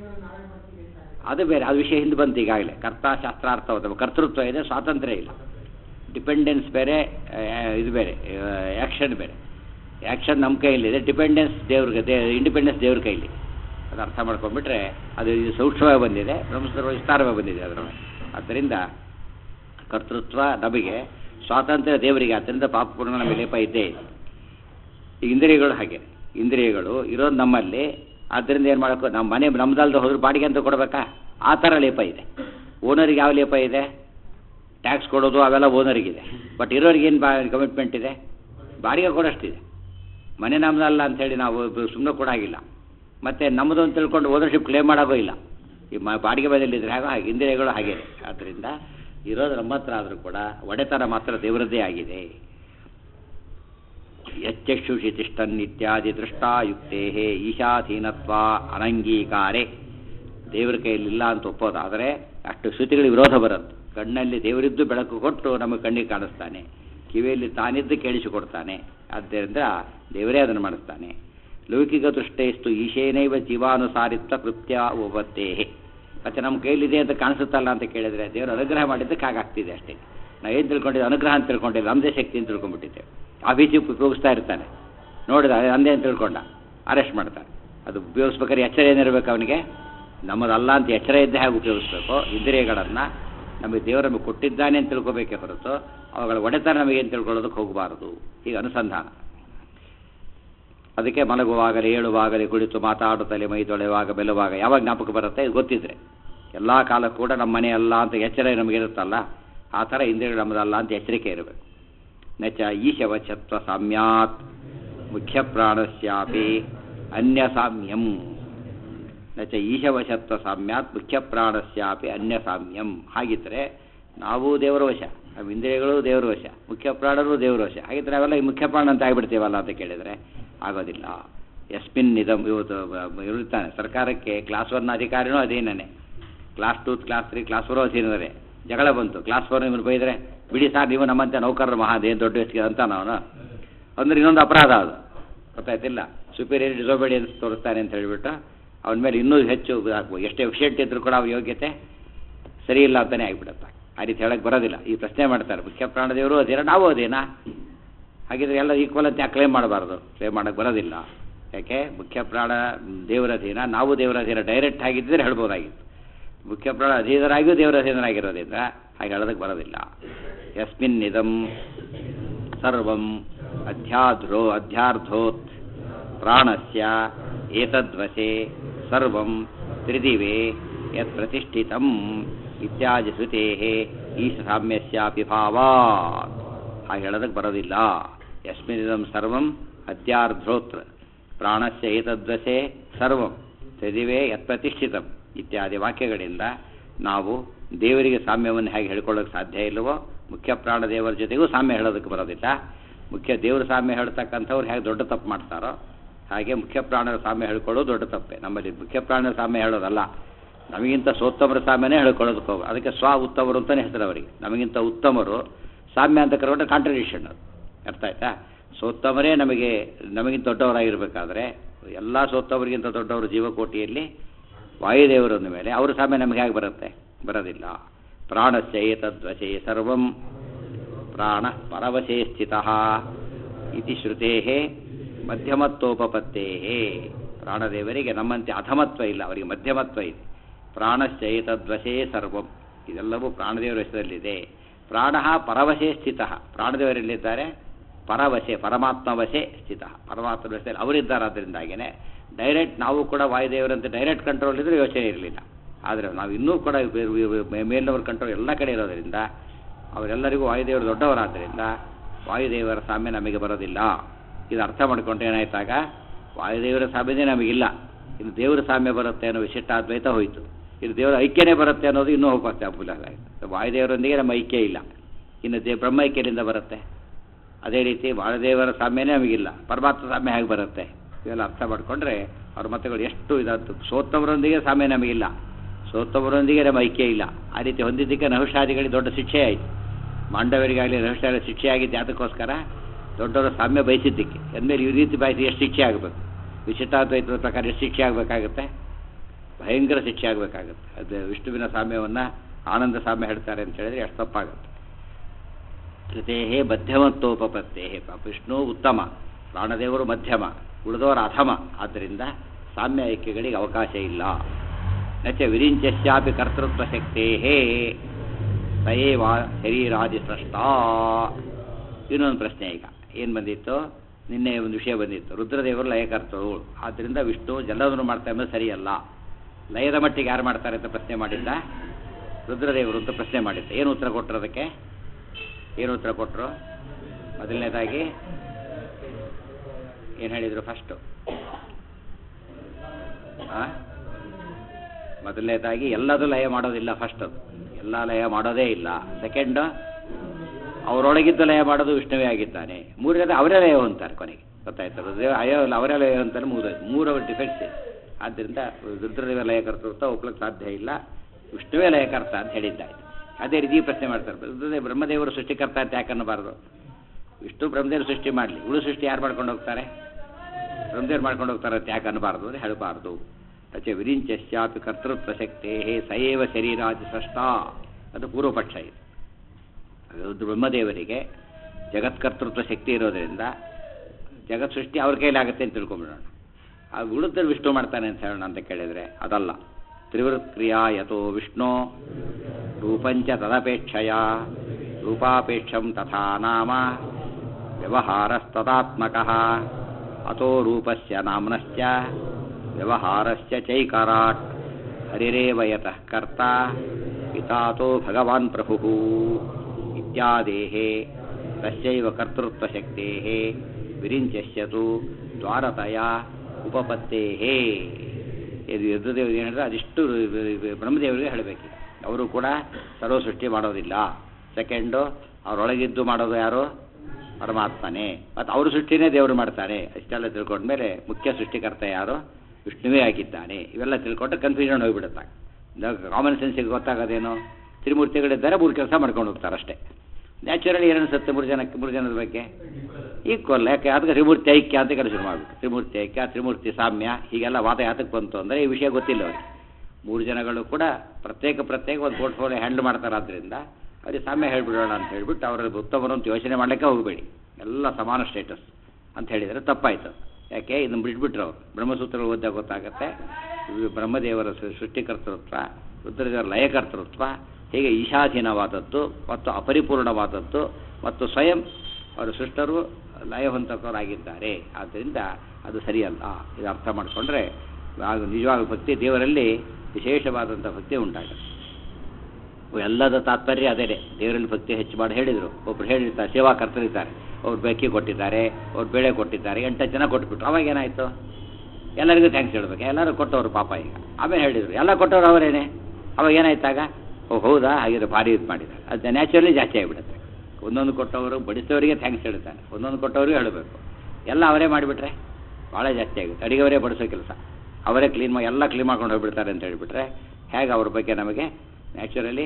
ಅದು ಬೇರೆ ಅದು ವಿಷಯ ಹಿಂದೆ ಬಂತು ಈಗಾಗಲೇ ಕರ್ತ ಶಾಸ್ತ್ರಾರ್ಥ ಹೋದ ಕರ್ತೃತ್ವ ಇದೆ ಸ್ವಾತಂತ್ರ್ಯ ಇಲ್ಲ ಡಿಪೆಂಡೆನ್ಸ್ ಬೇರೆ ಆ, ಇದು ಬೇರೆ ಆ್ಯಕ್ಷನ್ ಬೇರೆ ಆ್ಯಕ್ಷನ್ ನಮ್ಮ ಕೈಯಲ್ಲಿದೆ ಡಿಪೆಂಡೆನ್ಸ್ ದೇವ್ರಿಗೆ ದೇ ಇಂಡಿಪೆಂಡೆನ್ಸ್ ದೇವ್ರ ಕೈಲಿ ಅದು ಅರ್ಥ ಮಾಡ್ಕೊಂಡ್ಬಿಟ್ರೆ ಅದು ಇದು ಸೂಕ್ಷ್ಮವಾಗಿ ಬಂದಿದೆ ಬ್ರಹ್ಮಸೂತ್ರ ವಿಸ್ತಾರವಾಗಿ ಬಂದಿದೆ ಅದರ ಆದ್ದರಿಂದ ಕರ್ತೃತ್ವ ನಮಗೆ ಸ್ವಾತಂತ್ರ್ಯ ದೇವರಿಗೆ ಆದ್ದರಿಂದ ಪಾಪಪೂರ್ಣ ನಮ್ಮ ಲೇಪ ಇದ್ದೇ ಇದೆ ಈ ಇಂದ್ರಿಯಗಳು ಹಾಗೆ ಇಂದ್ರಿಯಗಳು ಇರೋದು ನಮ್ಮಲ್ಲಿ ಆದ್ದರಿಂದ ಏನು ಮಾಡಬೇಕು ನಮ್ಮ ಮನೆ ನಮ್ದಲ್ದ ಹೋದ್ರೆ ಬಾಡಿಗೆ ಅಂತ ಕೊಡಬೇಕಾ ಆ ಥರ ಲೇಪ ಇದೆ ಓನರಿಗೆ ಯಾವ ಲೇಪ ಇದೆ ಟ್ಯಾಕ್ಸ್ ಕೊಡೋದು ಅವೆಲ್ಲ ಓನರಿಗಿದೆ ಬಟ್ ಇರೋರಿಗೆ ಏನು ಬಾ ಕಮಿಟ್ಮೆಂಟ್ ಇದೆ ಬಾಡಿಗೆ ಕೊಡೋಷ್ಟಿದೆ ಮನೆ ನಮ್ಮದಲ್ಲ ಅಂಥೇಳಿ ನಾವು ಸುಮ್ಮನೆ ಕೊಡಾಗಿಲ್ಲ ಮತ್ತು ನಮ್ಮದು ಅಂತ ತಿಳ್ಕೊಂಡು ಓನರ್ಶಿಪ್ ಕ್ಲೇಮ್ ಮಾಡೋಗೂ ಇಲ್ಲ ಈ ಮ ಬಾಡಿಗೆ ಮನೆಯಲ್ಲಿದ್ದರೆ ಹಾಗೆ ಹಾಗೆ ಇಂದ್ರಿಯಗಳು ಹಾಗೆ ಇದೆ ಆದ್ದರಿಂದ ಇರೋದು ನಮ್ಮ ಹತ್ರ ಆದರೂ ಕೂಡ ಒಡೆತನ ಮಾತ್ರ ದೇವರದ್ದೇ ಆಗಿದೆ ಯಚ್ಚಕ್ಷುಷಿ ತಿಷ್ಟನ್ ಇತ್ಯಾದಿ ದೃಷ್ಟಾಯುಕ್ತೇ ಈಶಾಧೀನತ್ವ ಅನಂಗೀಕಾರೆ ದೇವರ ಕೈಯಲ್ಲಿಲ್ಲ ಅಂತ ಒಪ್ಪೋದಾದರೆ ಅಷ್ಟು ಶ್ರುತಿಗಳಿಗೆ ವಿರೋಧ ಬರುತ್ತೆ ಕಣ್ಣಲ್ಲಿ ದೇವರಿದ್ದು ಬೆಳಕು ಕೊಟ್ಟು ನಮಗೆ ಕಣ್ಣಿಗೆ ಕಾಣಿಸ್ತಾನೆ ಕಿವಿಯಲ್ಲಿ ತಾನಿದ್ದು ಕೇಳಿಸಿಕೊಡ್ತಾನೆ ಆದ್ದರಿಂದ ದೇವರೇ ಅದನ್ನು ಮಾಡಿಸ್ತಾನೆ ಲೌಕಿಕ ದೃಷ್ಟೇಸ್ತು ಈಶೇನೈವ ಜೀವಾನುಸಾರಿತ್ವ ಕೃತ್ಯ ಉಪತ್ತೇಹೆ ಮತ್ತು ನಮ್ಮ ಕೈಲಿದೆ ಅಂತ ಕಾಣಿಸುತ್ತಲ್ಲ ಅಂತ ಕೇಳಿದರೆ ದೇವರು ಅನುಗ್ರಹ ಮಾಡಿದ್ದಕ್ಕೆ ಹಾಗಾಗ್ತಿದೆ ಅಷ್ಟೇ ನಾವು ಏನು ತಿಳ್ಕೊಂಡಿದ್ದೆ ಅನುಗ್ರಹ ಅಂತ ತಿಳ್ಕೊಂಡಿಲ್ಲ ನಮ್ಮದೇ ಶಕ್ತಿ ಅಂತ ತಿಳ್ಕೊಂಡ್ಬಿಟ್ಟಿದ್ದೆ ಆಫೀಸಿಗೆ ಉಪಯೋಗಿಸ್ತಾ ಇರ್ತಾನೆ ನೋಡಿದ ಅಂದೇ ಅಂತ ತಿಳ್ಕೊಂಡ ಅರೆಸ್ಟ್ ಮಾಡ್ತಾನೆ ಅದು ಉಪಯೋಗಿಸ್ಬೇಕಾದ್ರೆ ಎಚ್ಚರ ಏನಿರಬೇಕು ಅವನಿಗೆ ನಮ್ಮದಲ್ಲ ಅಂತ ಎಚ್ಚರ ಇದ್ದೇ ಹಾಗೆ ಉಪಯೋಗಿಸ್ಬೇಕು ಇಂದ್ರಿಯಗಳನ್ನು ನಮಗೆ ದೇವರು ನಮಗೆ ಕೊಟ್ಟಿದ್ದಾನೆ ಅಂತ ತಿಳ್ಕೊಬೇಕೇ ಹೊರತು ಅವುಗಳ ಒಡೆತನ ನಮಗೇನು ತಿಳ್ಕೊಳ್ಳೋದಕ್ಕೆ ಹೋಗಬಾರದು ಈಗ ಅನುಸಂಧಾನ ಅದಕ್ಕೆ ಮಲಗುವಾಗಲೇ ಏಳುವಾಗಲೇ ಕುಳಿತು ಮಾತಾಡುತ್ತಲೇ ಮೈ ತೊಳೆಯುವಾಗ ಬೆಲ್ಲುವಾಗ ಯಾವಾಗ ಜ್ಞಾಪಕ ಬರುತ್ತೆ ಇದು ಗೊತ್ತಿದ್ರೆ ಎಲ್ಲ ಕಾಲ ಕೂಡ ನಮ್ಮ ಮನೆ ಅಲ್ಲ ಅಂತ ಎಚ್ಚರ ನಮಗಿರುತ್ತಲ್ಲ ಆ ಥರ ಇಂದ್ರಿಯಗಳು ನಮ್ಮದಲ್ಲ ಅಂತ ಎಚ್ಚರಿಕೆ ಇರಬೇಕು ನಚ ಈಶವಚತ್ವ ಸಾಮ್ಯಾತ್ ಮುಖ್ಯ ಪ್ರಾಣಸ್ಯಾಪಿ ಅನ್ಯ ಸಾಮ್ಯಂ ನಚ ಈಶವಶತ್ವ ಸಾಮ್ಯಾತ್ ಮುಖ್ಯ ಪ್ರಾಣಸ್ಯಾಪಿ ಅನ್ಯ ಸಾಮ್ಯಂ ಹಾಗಿದ್ರೆ ನಾವು ದೇವರ ವಶ ನಮ್ಮ ಇಂದ್ರಿಯಗಳು ದೇವರ ವಶ ಮುಖ್ಯ ಪ್ರಾಣರು ದೇವರ ವಶ ಹಾಗಿದ್ರೆ ಅವೆಲ್ಲ ಈ ಮುಖ್ಯ ಪ್ರಾಣ ಅಂತ ಆಗಿಬಿಡ್ತೀವಲ್ಲ ಅಂತ ಕೇಳಿದರೆ ಆಗೋದಿಲ್ಲ ಎಸ್ಮಿನ್ ಇದಂ ಇವತ್ತು ಇರುತ್ತಾನೆ ಸರ್ಕಾರಕ್ಕೆ ಕ್ಲಾಸ್ ಒನ್ ಅಧಿಕಾರಿನೂ ಅಧೀನನೇ class two class three class four ಅಧೀನರೇ ಜಗಳ ಬಂತು ಕ್ಲಾಸ್ ಫೋರ್ ನಿಮ್ಮನ್ನು ಬೈದರೆ ಬಿಡಿ ಸಾರ್ ನೀವು ನಮ್ಮಂತೆ ನೌಕರರ ಮಹಾದೇನ್ ದೊಡ್ಡ ವ್ಯಕ್ತಿ ಅಂತ ನಾವು ಅಂದ್ರೆ ಇನ್ನೊಂದು ಅಪರಾಧ ಅದು ಗೊತ್ತಾಯ್ತಿಲ್ಲ ಸುಪೀರಿಯರ್ ಡಿಸೋಬಿಡಿಯನ್ಸ್ ತೋರಿಸ್ತಾನೆ ಅಂತ ಹೇಳಿಬಿಟ್ಟು ಅವನ ಮೇಲೆ ಇನ್ನೂ ಹೆಚ್ಚು ಹಾಕ್ಬೋದು ಎಷ್ಟೇ ಎಫಿಷಿಯೆಂಟ್ ಇದ್ರೂ ಕೂಡ ಅವ್ರ ಯೋಗ್ಯತೆ ಸರಿ ಇಲ್ಲ ಅಂತಲೇ ಆಗಿಬಿಡುತ್ತೆ ಆ ರೀತಿ ಹೇಳಕ್ಕೆ ಬರೋದಿಲ್ಲ ಈ ಪ್ರಶ್ನೆ ಮಾಡ್ತಾರೆ ಮುಖ್ಯ ಪ್ರಾಣದೇವರು ಅದೇನ ನಾವು ಅದೇನಾ ಹಾಗಿದ್ರೆ ಎಲ್ಲ ಈಕ್ವಲ್ ಅಂತ ಯಾಕೆ ಕ್ಲೇಮ್ ಮಾಡಬಾರ್ದು ಕ್ಲೇಮ್ ಮಾಡೋಕ್ಕೆ ಬರೋದಿಲ್ಲ ಯಾಕೆ ಮುಖ್ಯ ಪ್ರಾಣ ದೇವರ ಅಧೀನ ನಾವು ದೇವರ ಅಧೀನ ಡೈರೆಕ್ಟ್ ಆಗಿದ್ದರೆ ಹೇಳ್ಬೋದಾಗಿತ್ತು ಮುಖ್ಯ ಪ್ರಾಣ ಅಧೀನರಾಗಿಯೂ ದೇವರ ಅಧೀನರಾಗಿರೋದ್ರಿಂದ ಹಾಗೆ ಹೇಳೋದಕ್ಕೆ ಬರೋದಿಲ್ಲ ಯಸ್ಮಿನ್ ಇದಂ ಸರ್ವಂ ಅಧ್ಯಾಧ್ರೋ ಅಧ್ಯಾರ್ಧೋತ್ ಪ್ರಾಣಸ್ಯ ಏತದ್ವಶೆ ಸರ್ವಂ ತ್ರಿದಿವೆ ಯತ್ ಪ್ರತಿಷ್ಠಿತಂ ಇತ್ಯಾದಿ ಶ್ರುತೇ ಈಶ ಸಾಮ್ಯಸ್ಯಾಪಿ ಭಾವಾತ್ ಹಾಗೆ ಹೇಳೋದಕ್ಕೆ ಬರೋದಿಲ್ಲ ಯಸ್ಮಿನಿದಂ ಸರ್ವಂ ಅಧ್ಯಾರ್ಧ್ರೋತ್ರ ಪ್ರಾಣಸ್ಯ ಏತದ್ವಶೆ ಸರ್ವಂ ತ್ರಿದಿವೆ ಯತ್ ಪ್ರತಿಷ್ಠಿತಂ ಇತ್ಯಾದಿ ವಾಕ್ಯಗಳಿಂದ ನಾವು ದೇವರಿಗೆ ಸಾಮ್ಯವನ್ನು ಹೇಗೆ ಹೇಳ್ಕೊಳ್ಳೋಕೆ ಸಾಧ್ಯ ಇಲ್ಲವೋ ಮುಖ್ಯ ಪ್ರಾಣ ದೇವರ ಜೊತೆಗೂ ಸಾಮ್ಯ ಹೇಳೋದಕ್ಕೆ ಬರೋದಿಲ್ಲ ಮುಖ್ಯ ದೇವರ ಸಾಮ್ಯ ಹೇಳ್ತಕ್ಕಂಥವ್ರು ಹೇಗೆ ದೊಡ್ಡ ತಪ್ಪು ಮಾಡ್ತಾರೋ ಹಾಗೆ ಮುಖ್ಯ ಪ್ರಾಣರ ಸಾಮ್ಯ ಹೇಳ್ಕೊಳ್ಳೋದು ದೊಡ್ಡ ತಪ್ಪೆ ನಮ್ಮಲ್ಲಿ ಮುಖ್ಯ ಪ್ರಾಣರ ಸಾಮ್ಯ ಹೇಳೋದಲ್ಲ ನಮಗಿಂತ ಸೋತ್ತಮರ ಸಾಮ್ಯನೇ ಹೇಳ್ಕೊಳ್ಳೋದಕ್ಕೆ ಹೋಗ ಅದಕ್ಕೆ ಸ್ವ ಉತ್ತಮರು ಅಂತಲೇ ಹೆಸರು ಅವರಿಗೆ ನಮಗಿಂತ ಉತ್ತಮರು ಸಾಮ್ಯ ಅಂತ ಕರೆಗೊಂಡ್ರೆ ಕಾಂಟ್ರಡಿಕ್ಷನ್ ಅದು ಅರ್ಥ ಆಯ್ತಾ ಸೋತ್ತಮರೇ ನಮಗೆ ನಮಗಿಂತ ದೊಡ್ಡವರಾಗಿರ್ಬೇಕಾದ್ರೆ ಎಲ್ಲ ಸೋತ್ತಮರಿಗಿಂತ ದೊಡ್ಡವರು ಜೀವಕೋಟಿಯಲ್ಲಿ ವಾಯುದೇವರು ಅಂದ ಮೇಲೆ ಅವರ ಸಾಮ್ಯ ನಮಗೆ ಹೇಗೆ ಬರುತ್ತೆ ಬರೋದಿಲ್ಲ ಪ್ರಾಣಸ್ಯ ಏತದ್ವಶೇ ಸರ್ವಂ ಪ್ರಾಣ ಪರವಶೇ ಸ್ಥಿತ ಇತಿ ಶ್ರುತೇ ಮಧ್ಯಮತ್ವೋಪತ್ತೇ ಪ್ರಾಣದೇವರಿಗೆ ನಮ್ಮಂತೆ ಅಧಮತ್ವ ಇಲ್ಲ ಅವರಿಗೆ ಮಧ್ಯಮತ್ವ ಇದೆ ಪ್ರಾಣಸ್ಯ ಏತದ್ವಶೇ ಸರ್ವಂ ಇದೆಲ್ಲವೂ ಪ್ರಾಣದೇವರ ಹೆಸರಲ್ಲಿದೆ ಪ್ರಾಣ ಪರವಶೇ ಸ್ಥಿತ ಪ್ರಾಣದೇವರಲ್ಲಿದ್ದಾರೆ ಪರವಶೆ ಪರಮಾತ್ಮ ವಶೆ ಸ್ಥಿತ ಪರಮಾತ್ಮ ವಶದಲ್ಲಿ ಅವರಿದ್ದಾರೆ ಅದರಿಂದಾಗಿಯೇ ಡೈರೆಕ್ಟ್ ನಾವು ಕೂಡ ವಾಯುದೇವರಂತೆ ಡೈರೆಕ್ಟ್ ಕಂಟ್ರೋಲ್ ಇದ್ರೆ ಯೋಚನೆ ಇರಲಿಲ್ಲ ಆದರೆ ನಾವು ಇನ್ನೂ ಕೂಡ ಮೇಲಿನವ್ರ ಕಂಟ್ರೋಲ್ ಎಲ್ಲ ಕಡೆ ಇರೋದರಿಂದ ಅವರೆಲ್ಲರಿಗೂ ವಾಯುದೇವರು ದೊಡ್ಡವರಾದ್ದರಿಂದ ವಾಯುದೇವರ ಸಾಮ್ಯ ನಮಗೆ ಬರೋದಿಲ್ಲ ಇದು ಅರ್ಥ ಮಾಡ್ಕೊಂಡ್ರೆ ಏನಾಯ್ತಾಗ ವಾಯುದೇವರ ಸಾಮ್ಯನೇ ನಮಗಿಲ್ಲ ಇನ್ನು ದೇವರ ಸಾಮ್ಯ ಬರುತ್ತೆ ಅನ್ನೋ ವಿಶಿಷ್ಟಾದ್ವೈತ ಹೋಯಿತು ಇದು ದೇವರ ಐಕ್ಯನೇ ಬರುತ್ತೆ ಅನ್ನೋದು ಇನ್ನೂ ಹೋಗುತ್ತೆ ಅಬ್ಬುಲ ವಾಯುದೇವರೊಂದಿಗೆ ನಮ್ಮ ಐಕ್ಯ ಇಲ್ಲ ಇನ್ನು ದೇ ಬ್ರಹ್ಮ ಐಕ್ಯದಿಂದ ಬರುತ್ತೆ ಅದೇ ರೀತಿ ವಾಯುದೇವರ ಸಾಮ್ಯನೇ ನಮಗಿಲ್ಲ ಪರಮಾತ್ಮ ಸಾಮ್ಯ ಹೇಗೆ ಬರುತ್ತೆ ಇವೆಲ್ಲ ಅರ್ಥ ಮಾಡಿಕೊಂಡ್ರೆ ಅವ್ರ ಮತಗಳು ಎಷ್ಟು ಇದಾದ್ದು ಸೋತ್ತವರೊಂದಿಗೆ ಸಾಮ್ಯ ನಮಗಿಲ್ಲ ಸೋತ್ತವರೊಂದಿಗೆ ನಮ್ಮ ಐಕ್ಯ ಇಲ್ಲ ಆ ರೀತಿ ಹೊಂದಿದ್ದಕ್ಕೆ ನಹುಷಾದಿಗಳಿಗೆ ದೊಡ್ಡ ಶಿಕ್ಷೆ ಆಯಿತು ಮಾಂಡವರಿಗಾಗಲಿ ನಹುಷಾದ ಶಿಕ್ಷೆ ಆಗಿದ್ದು ಯಾತಕ್ಕೋಸ್ಕರ ದೊಡ್ಡವರ ಸಾಮ್ಯ ಬಯಸಿದ್ದಕ್ಕೆ ಅಂದಮೇಲೆ ಈ ರೀತಿ ಬಯಸಿ ಎಷ್ಟು ಶಿಕ್ಷೆ ಆಗಬೇಕು ವಿಶಿಷ್ಟಾದ್ವೈತದ ಪ್ರಕಾರ ಎಷ್ಟು ಶಿಕ್ಷೆ ಆಗಬೇಕಾಗುತ್ತೆ ಭಯಂಕರ ಶಿಕ್ಷೆ ಆಗಬೇಕಾಗುತ್ತೆ ಅದು ವಿಷ್ಣುವಿನ ಸಾಮ್ಯವನ್ನು ಆನಂದ ಸಾಮ್ಯ ಹೇಳ್ತಾರೆ ಅಂತ ಹೇಳಿದ್ರೆ ಎಷ್ಟು ತಪ್ಪಾಗುತ್ತೆ ಕೃತೇ ಮಧ್ಯಮತ್ವೋಪತ್ತೇ ವಿಷ್ಣು ಉತ್ತಮ ಪ್ರಾಣದೇವರು ಮಧ್ಯಮ ಉಳಿದವರು ಅಧಮ ಆದ್ದರಿಂದ ಸಾಮ್ಯ ಐಕ್ಯಗಳಿಗೆ ಅವಕಾಶ ಇಲ್ಲ ನಚ ವಿರಿಂಚಸ್ಯಾಪಿ ಕರ್ತೃತ್ವ ಶಕ್ತೇ ಸಯೇವ ಶರೀರಾದಿ ಸೃಷ್ಟ ಇನ್ನೊಂದು ಪ್ರಶ್ನೆ ಈಗ ಏನು ಬಂದಿತ್ತು ನಿನ್ನೆ ಒಂದು ವಿಷಯ ಬಂದಿತ್ತು ರುದ್ರದೇವರು ಲಯಕರ್ತರು ಆದ್ದರಿಂದ ವಿಷ್ಣು ಎಲ್ಲದನ್ನು ಮಾಡ್ತಾ ಎಂಬುದು ಸರಿಯಲ್ಲ ಲಯದ ಮಟ್ಟಿಗೆ ಯಾರು ಮಾಡ್ತಾರೆ ಅಂತ ಪ್ರಶ್ನೆ ಮಾಡಿದ್ದ ರುದ್ರದೇವರು ಅಂತ ಪ್ರಶ್ನೆ ಮಾಡಿದ್ದ ಏನು ಉತ್ತರ ಕೊಟ್ಟರು ಅದಕ್ಕೆ ಏನು ಉತ್ತರ ಕೊಟ್ಟರು ಮೊದಲನೇದಾಗಿ ಏನು ಹೇಳಿದರು ಫಸ್ಟು ಮೊದಲನೇದಾಗಿ ಎಲ್ಲದೂ ಲಯ ಮಾಡೋದಿಲ್ಲ ಫಸ್ಟ್ ಅದು ಎಲ್ಲ ಲಯ ಮಾಡೋದೇ ಇಲ್ಲ ಸೆಕೆಂಡು ಅವರೊಳಗಿದ್ದ ಲಯ ಮಾಡೋದು ವಿಷ್ಣುವೇ ಆಗಿದ್ದಾನೆ ಮೂರನೇದು ಅವರೇ ಲಯ ಅಂತಾರೆ ಕೊನೆಗೆ ಗೊತ್ತಾಯ್ತು ರುದ್ರದೇವ ಅಯ್ಯೋ ಅವರೇ ಲಯ ಅಂತಾರೆ ಮೂರು ಮೂರವರ ಡಿಫೆನ್ಸ್ ಇದೆ ಆದ್ದರಿಂದ ರುದ್ರದೇವ ಲಯಕರ್ತೃತ್ವ ಒಪ್ಲಕ್ಕೆ ಸಾಧ್ಯ ಇಲ್ಲ ವಿಷ್ಣುವೇ ಲಯಕರ್ತ ಅಂತ ಹೇಳಿದ್ದಾಯ್ತು ಅದೇ ರೀತಿ ಪ್ರಶ್ನೆ ಮಾಡ್ತಾರೆ ರುದ್ರದೇವ ಬ್ರಹ್ಮದೇವರು ಸೃಷ್ಟಿಕರ್ತ ಅಂತ ಯಾಕೆ ಅನ್ನಬಾರ್ದು ವಿಷ್ಣು ಬ್ರಹ್ಮದೇವರು ಸೃಷ್ಟಿ ಮಾಡಲಿ ಉಳು ಸೃಷ್ಟಿ ಯಾರು ಮಾಡ್ಕೊಂಡು ಹೋಗ್ತಾರೆ ಬ್ರಹ್ಮದೇವ್ರು ಮಾಡ್ಕೊಂಡು ಹೋಗ್ತಾರೆ ಅಂತ ಯಾಕೆ ಅನ್ನಬಾರ್ದು ಅಂದರೆ ಹೇಳಬಾರ್ದು ಅಚ ವಿರಿಂಚಸ್ಯಾಪಿ ಕರ್ತೃತ್ವ ಶಕ್ತೇ ಸಯೇವ ಶರೀರಾದಿ ಸೃಷ್ಟ ಅದು ಪೂರ್ವಪಕ್ಷ ಇದು ಅದು ಬ್ರಹ್ಮದೇವರಿಗೆ ಜಗತ್ಕರ್ತೃತ್ವ ಶಕ್ತಿ ಇರೋದರಿಂದ ಜಗತ್ ಸೃಷ್ಟಿ ಅವ್ರ ಕೈಲಾಗುತ್ತೆ ಅಂತ ತಿಳ್ಕೊಂಬಿಡೋಣ ಆ ಉಳಿದ್ರೆ ವಿಷ್ಣು ಮಾಡ್ತಾನೆ ಅಂತ ಹೇಳೋಣ ಅಂತ ಕೇಳಿದರೆ ಅದಲ್ಲ ತ್ರಿವೃತ್ಕ್ರಿಯಾ ಯಥೋ ವಿಷ್ಣು ರೂಪಂಚ ತದಪೇಕ್ಷಯ ರೂಪಾಪೇಕ್ಷಂ ತಥಾ ನಾಮ ವ್ಯವಹಾರಸ್ತದಾತ್ಮಕಃ ಅತೋ ರೂಪಸ್ಯ ನಾಮ್ನಶ್ಚ ವ್ಯವಹಾರಸ್ಯ ಚೈಕರಾಟ್ ಹರಿರೇವ ಯತಃ ಕರ್ತ ಪಿತಾತೋ ಭಗವಾನ್ ಪ್ರಭುಃ ಇತ್ಯಾದೇಃ ತಸ್ಯೈವ ಕರ್ತೃತ್ವಶಕ್ತೇಃ ವಿರಿಂಚಸ್ಯ ತು ದ್ವಾರತಯ ಉಪಪತ್ತೇಃ ಇದು ರುದ್ರದೇವರು ಏನು ಹೇಳಿದ್ರೆ ಅದಿಷ್ಟು ಬ್ರಹ್ಮದೇವರಿಗೆ ಹೇಳಬೇಕು ಅವರು ಕೂಡ ಸರ್ವ ಸೃಷ್ಟಿ ಮಾಡೋದಿಲ್ಲ ಸೆಕೆಂಡು ಅವರೊಳಗಿದ್ದು ಮಾಡೋದು ಯಾರು ಪರಮಾತ್ಮನೇ ಮತ್ತು ಅವ್ರ ಸೃಷ್ಟಿನೇ ದೇವರು ಮಾಡ್ತಾರೆ ಅಷ್ಟೆಲ್ಲ ತಿಳ್ಕೊಂಡ್ಮೇಲೆ ಮುಖ್ಯ ಸೃಷ್ಟಿಕರ್ತ ಯಾರು ವಿಷ್ಣುವೇ ಆಗಿದ್ದಾನೆ ಇವೆಲ್ಲ ತಿಳ್ಕೊಂಡ್ರೆ ಕನ್ಫ್ಯೂಷನ್ ಹೋಗಿಬಿಡುತ್ತೆ ಕಾಮನ್ ಸೆನ್ಸಿಗೆ ಗೊತ್ತಾಗೋದೇನು ತ್ರಿಮೂರ್ತಿಗಳಿದ್ದಾರೆ ಮೂರು ಕೆಲಸ ಮಾಡ್ಕೊಂಡು ಹೋಗ್ತಾರೆ ಅಷ್ಟೇ ನ್ಯಾಚುರಲಿ ಏನು ಅನಿಸುತ್ತೆ ಮೂರು ಜನಕ್ಕೆ ಮೂರು ಜನದ ಬಗ್ಗೆ ಈಕ್ವಲ್ ಯಾಕೆ ಅದಕ್ಕೆ ತ್ರಿಮೂರ್ತಿ ಐಕ್ಯ ಅಂತ ಕೆಲಸ ಮಾಡಬೇಕು ತ್ರಿಮೂರ್ತಿ ಐಕ್ಯ ತ್ರಿಮೂರ್ತಿ ಸಾಮ್ಯ ಹೀಗೆಲ್ಲ ವಾದ ಯಾತಕ್ಕೆ ಬಂತು ಅಂದರೆ ಈ ವಿಷಯ ಗೊತ್ತಿಲ್ಲ ಅವರಿಗೆ ಮೂರು ಜನಗಳು ಕೂಡ ಪ್ರತ್ಯೇಕ ಪ್ರತ್ಯೇಕ ಒಂದು ಪೋರ್ಟ್ಫೋಲಿಯೋ ಹ್ಯಾಂಡಲ್ ಮಾಡ್ತಾರೆ ಆದ್ದರಿಂದ ಅವ್ರಿಗೆ ಸಾಮ್ಯ ಹೇಳ್ಬಿಡೋಣ ಅಂತ ಹೇಳ್ಬಿಟ್ಟು ಅವರ ಉತ್ತಮರು ಅಂತ ಯೋಚನೆ ಮಾಡಲಿಕ್ಕೆ ಹೋಗಬೇಡಿ ಎಲ್ಲ ಸಮಾನ ಸ್ಟೇಟಸ್ ಅಂತ ಹೇಳಿದರೆ ತಪ್ಪಾಯಿತು ಯಾಕೆ ಇದನ್ನು ಬಿಟ್ಬಿಟ್ರು ಅವರು ಬ್ರಹ್ಮಸೂತ್ರಗಳು ಓದಿದಾಗ ಗೊತ್ತಾಗುತ್ತೆ ಇದು ಬ್ರಹ್ಮದೇವರ ಸೃ- ಸೃಷ್ಟಿಕರ್ತೃತ್ವ ರುದ್ರದೇವರ ಲಯಕರ್ತೃತ್ವ ಹೀಗೆ ಈಶಾಧೀನವಾದದ್ದು ಮತ್ತು ಅಪರಿಪೂರ್ಣವಾದದ್ದು ಮತ್ತು ಸ್ವಯಂ ಅವರು ಸೃಷ್ಟರು ಲಯಹೊಂತಕರಾಗಿದ್ದಾರೆ ಆದ್ದರಿಂದ ಅದು ಸರಿಯಲ್ಲ ಇದು ಅರ್ಥ ಮಾಡಿಕೊಂಡ್ರೆ ಆಗ ನಿಜವಾದ ಭಕ್ತಿ ದೇವರಲ್ಲಿ ವಿಶೇಷವಾದಂಥ ಭಕ್ತಿ ಉಂಟಾಗುತ್ತೆ ಎಲ್ಲದ ತಾತ್ಪರ್ಯ ಅದೇ ದೇವರಲ್ಲಿ ಭಕ್ತಿ ಹೆಚ್ಚು ಮಾಡಿ ಹೇಳಿದರು ಒಬ್ರು ಹೇಳಿರ್ತಾರೆ ಸೇವಾ ಕರ್ತರಿದ್ದಾರೆ ಅವ್ರು ಬೆಕ್ಕಿ ಕೊಟ್ಟಿದ್ದಾರೆ ಅವ್ರು ಬೇಳೆ ಕೊಟ್ಟಿದ್ದಾರೆ ಎಂಟು ಜನ ಕೊಟ್ಬಿಟ್ರು ಅವಾಗ ಏನಾಯಿತು ಎಲ್ಲರಿಗೂ ಥ್ಯಾಂಕ್ಸ್ ಹೇಳ್ಬೇಕು ಎಲ್ಲರೂ ಕೊಟ್ಟವರು ಪಾಪ ಈಗ ಆಮೇಲೆ ಹೇಳಿದರು ಎಲ್ಲ ಕೊಟ್ಟವರು ಅವರೇನೆ ಅವಾಗ ಏನಾಯ್ತಾಗ ಓ ಹೌದಾ ಹಾಗಿದ್ರೆ ಭಾರಿ ಇದು ಮಾಡಿದ್ದಾರೆ ಅದು ನ್ಯಾಚುರಲಿ ಜಾಸ್ತಿ ಆಗಿಬಿಡುತ್ತೆ ಒಂದೊಂದು ಕೊಟ್ಟವರು ಬಡಿಸೋರಿಗೆ ಥ್ಯಾಂಕ್ಸ್ ಹೇಳ್ತಾರೆ ಒಂದೊಂದು ಕೊಟ್ಟವ್ರಿಗೆ ಹೇಳಬೇಕು ಎಲ್ಲ ಅವರೇ ಮಾಡಿಬಿಟ್ರೆ ಭಾಳ ಜಾಸ್ತಿ ಆಗುತ್ತೆ ಅಡಿಗೆವರೇ ಬಡಿಸೋ ಕೆಲಸ ಅವರೇ ಕ್ಲೀನ್ ಮಾಡಿ ಎಲ್ಲ ಕ್ಲೀನ್ ಮಾಡ್ಕೊಂಡು ಹೋಗ್ಬಿಡ್ತಾರೆ ಅಂತ ಹೇಳಿಬಿಟ್ರೆ ಹೇಗೆ ಅವ್ರ ಬಗ್ಗೆ ನಮಗೆ ನ್ಯಾಚುರಲಿ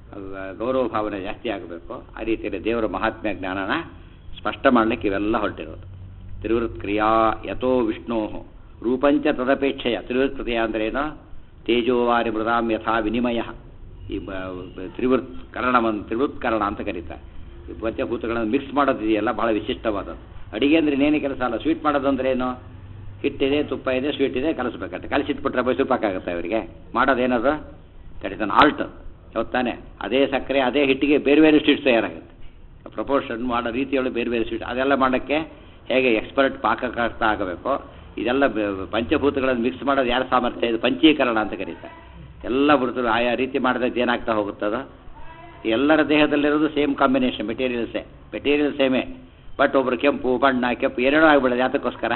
ಗೌರವ ಭಾವನೆ ಜಾಸ್ತಿ ಆಗಬೇಕು ಆ ರೀತಿಯಲ್ಲಿ ದೇವರ ಮಹಾತ್ಮ್ಯ ಜ್ಞಾನನ ಸ್ಪಷ್ಟ ಮಾಡಲಿಕ್ಕೆ ಇವೆಲ್ಲ ಹೊರಟಿರೋದು ತಿರುವೃತ್ ಕ್ರಿಯಾ ಯಥೋ ವಿಷ್ಣೋ ರೂಪಂಚ ತದಪೇಕ್ಷೆಯ ತಿರುವೃತ್ ಕ್ರಿಯಾ ಅಂದ್ರೇನು ತೇಜೋವಾರಿ ಮೃದಾಂ ಯಥಾ ವಿನಿಮಯ ಈ ಬ- ಬ- ತ್ರಿವೃತ್ ಕರಣವನ್ನು ತ್ರಿವೃತ್ ಕರಣ ಅಂತ ಕರೀತಾರೆ ಈ ಪಂಚಭೂತಗಳನ್ನು ಮಿಕ್ಸ್ ಮಾಡೋದಿದೆಯಲ್ಲ ಭಾಳ ವಿಶಿಷ್ಟವಾದದ್ದು ಅಡಿಗೆ ಅಂದ್ರೆ ಇನ್ನೇನು ಕೆಲಸ ಅಲ್ಲ ಸ್ವೀಟ್ ಮಾಡೋದು ಅಂದ್ರೆ ಏನು ಹಿಟ್ಟಿದೆ ತುಪ್ಪ ಇದೆ ಸ್ವೀಟ್ ಇದೆ ಕಲಿಸ್ಬೇಕಂತೆ ಕಲಿಸಿಟ್ಬಿಟ್ರೆ ಮೈಸೂರು ಪಾಕ ಆಗುತ್ತೆ ಅವರಿಗೆ ಮಾಡೋದೇನದು ಕಡಿತಾನೆ ಆಲ್ಟ್ ತಾನೆ ಅದೇ ಸಕ್ಕರೆ ಅದೇ ಹಿಟ್ಟಿಗೆ ಬೇರೆ ಬೇರೆ ಸ್ವೀಟ್ಸ್ ತಯಾರಾಗುತ್ತೆ ಪ್ರಪೋರ್ಷನ್ ಮಾಡೋ ರೀತಿಯೊಳಗೆ ಬೇರೆ ಬೇರೆ ಸ್ವೀಟ್ ಅದೆಲ್ಲ ಮಾಡೋಕ್ಕೆ ಹೇಗೆ ಎಕ್ಸ್ಪರ್ಟ್ ಪಾಕಕರ್ತ ಆಗಬೇಕು ಇದೆಲ್ಲ ಬ- ಪಂಚಭೂತಗಳನ್ನು ಮಿಕ್ಸ್ ಮಾಡೋದು ಯಾರ ಸಾಮರ್ಥ್ಯ ಇದು ಪಂಚೀಕರಣ ಅಂತ ಕರೀತಾರೆ ಎಲ್ಲ ಬಿಡ್ತಾರೆ ಆಯಾ ರೀತಿ ಮಾಡಿದಾಗ ಏನಾಗ್ತಾ ಹೋಗುತ್ತದ ಎಲ್ಲರ ದೇಹದಲ್ಲಿರೋದು ಸೇಮ್ ಕಾಂಬಿನೇಷನ್ ಮೆಟೀರಿಯಲ್ಸೇ ಮೆಟೀರಿಯಲ್ ಸೇಮೇ ಬಟ್ ಒಬ್ರು ಕೆಂಪು ಬಣ್ಣ ಕೆಂಪು ಏನೇನೋ ಆಗ್ಬಿಡೋದು ಯಾತಕ್ಕೋಸ್ಕರ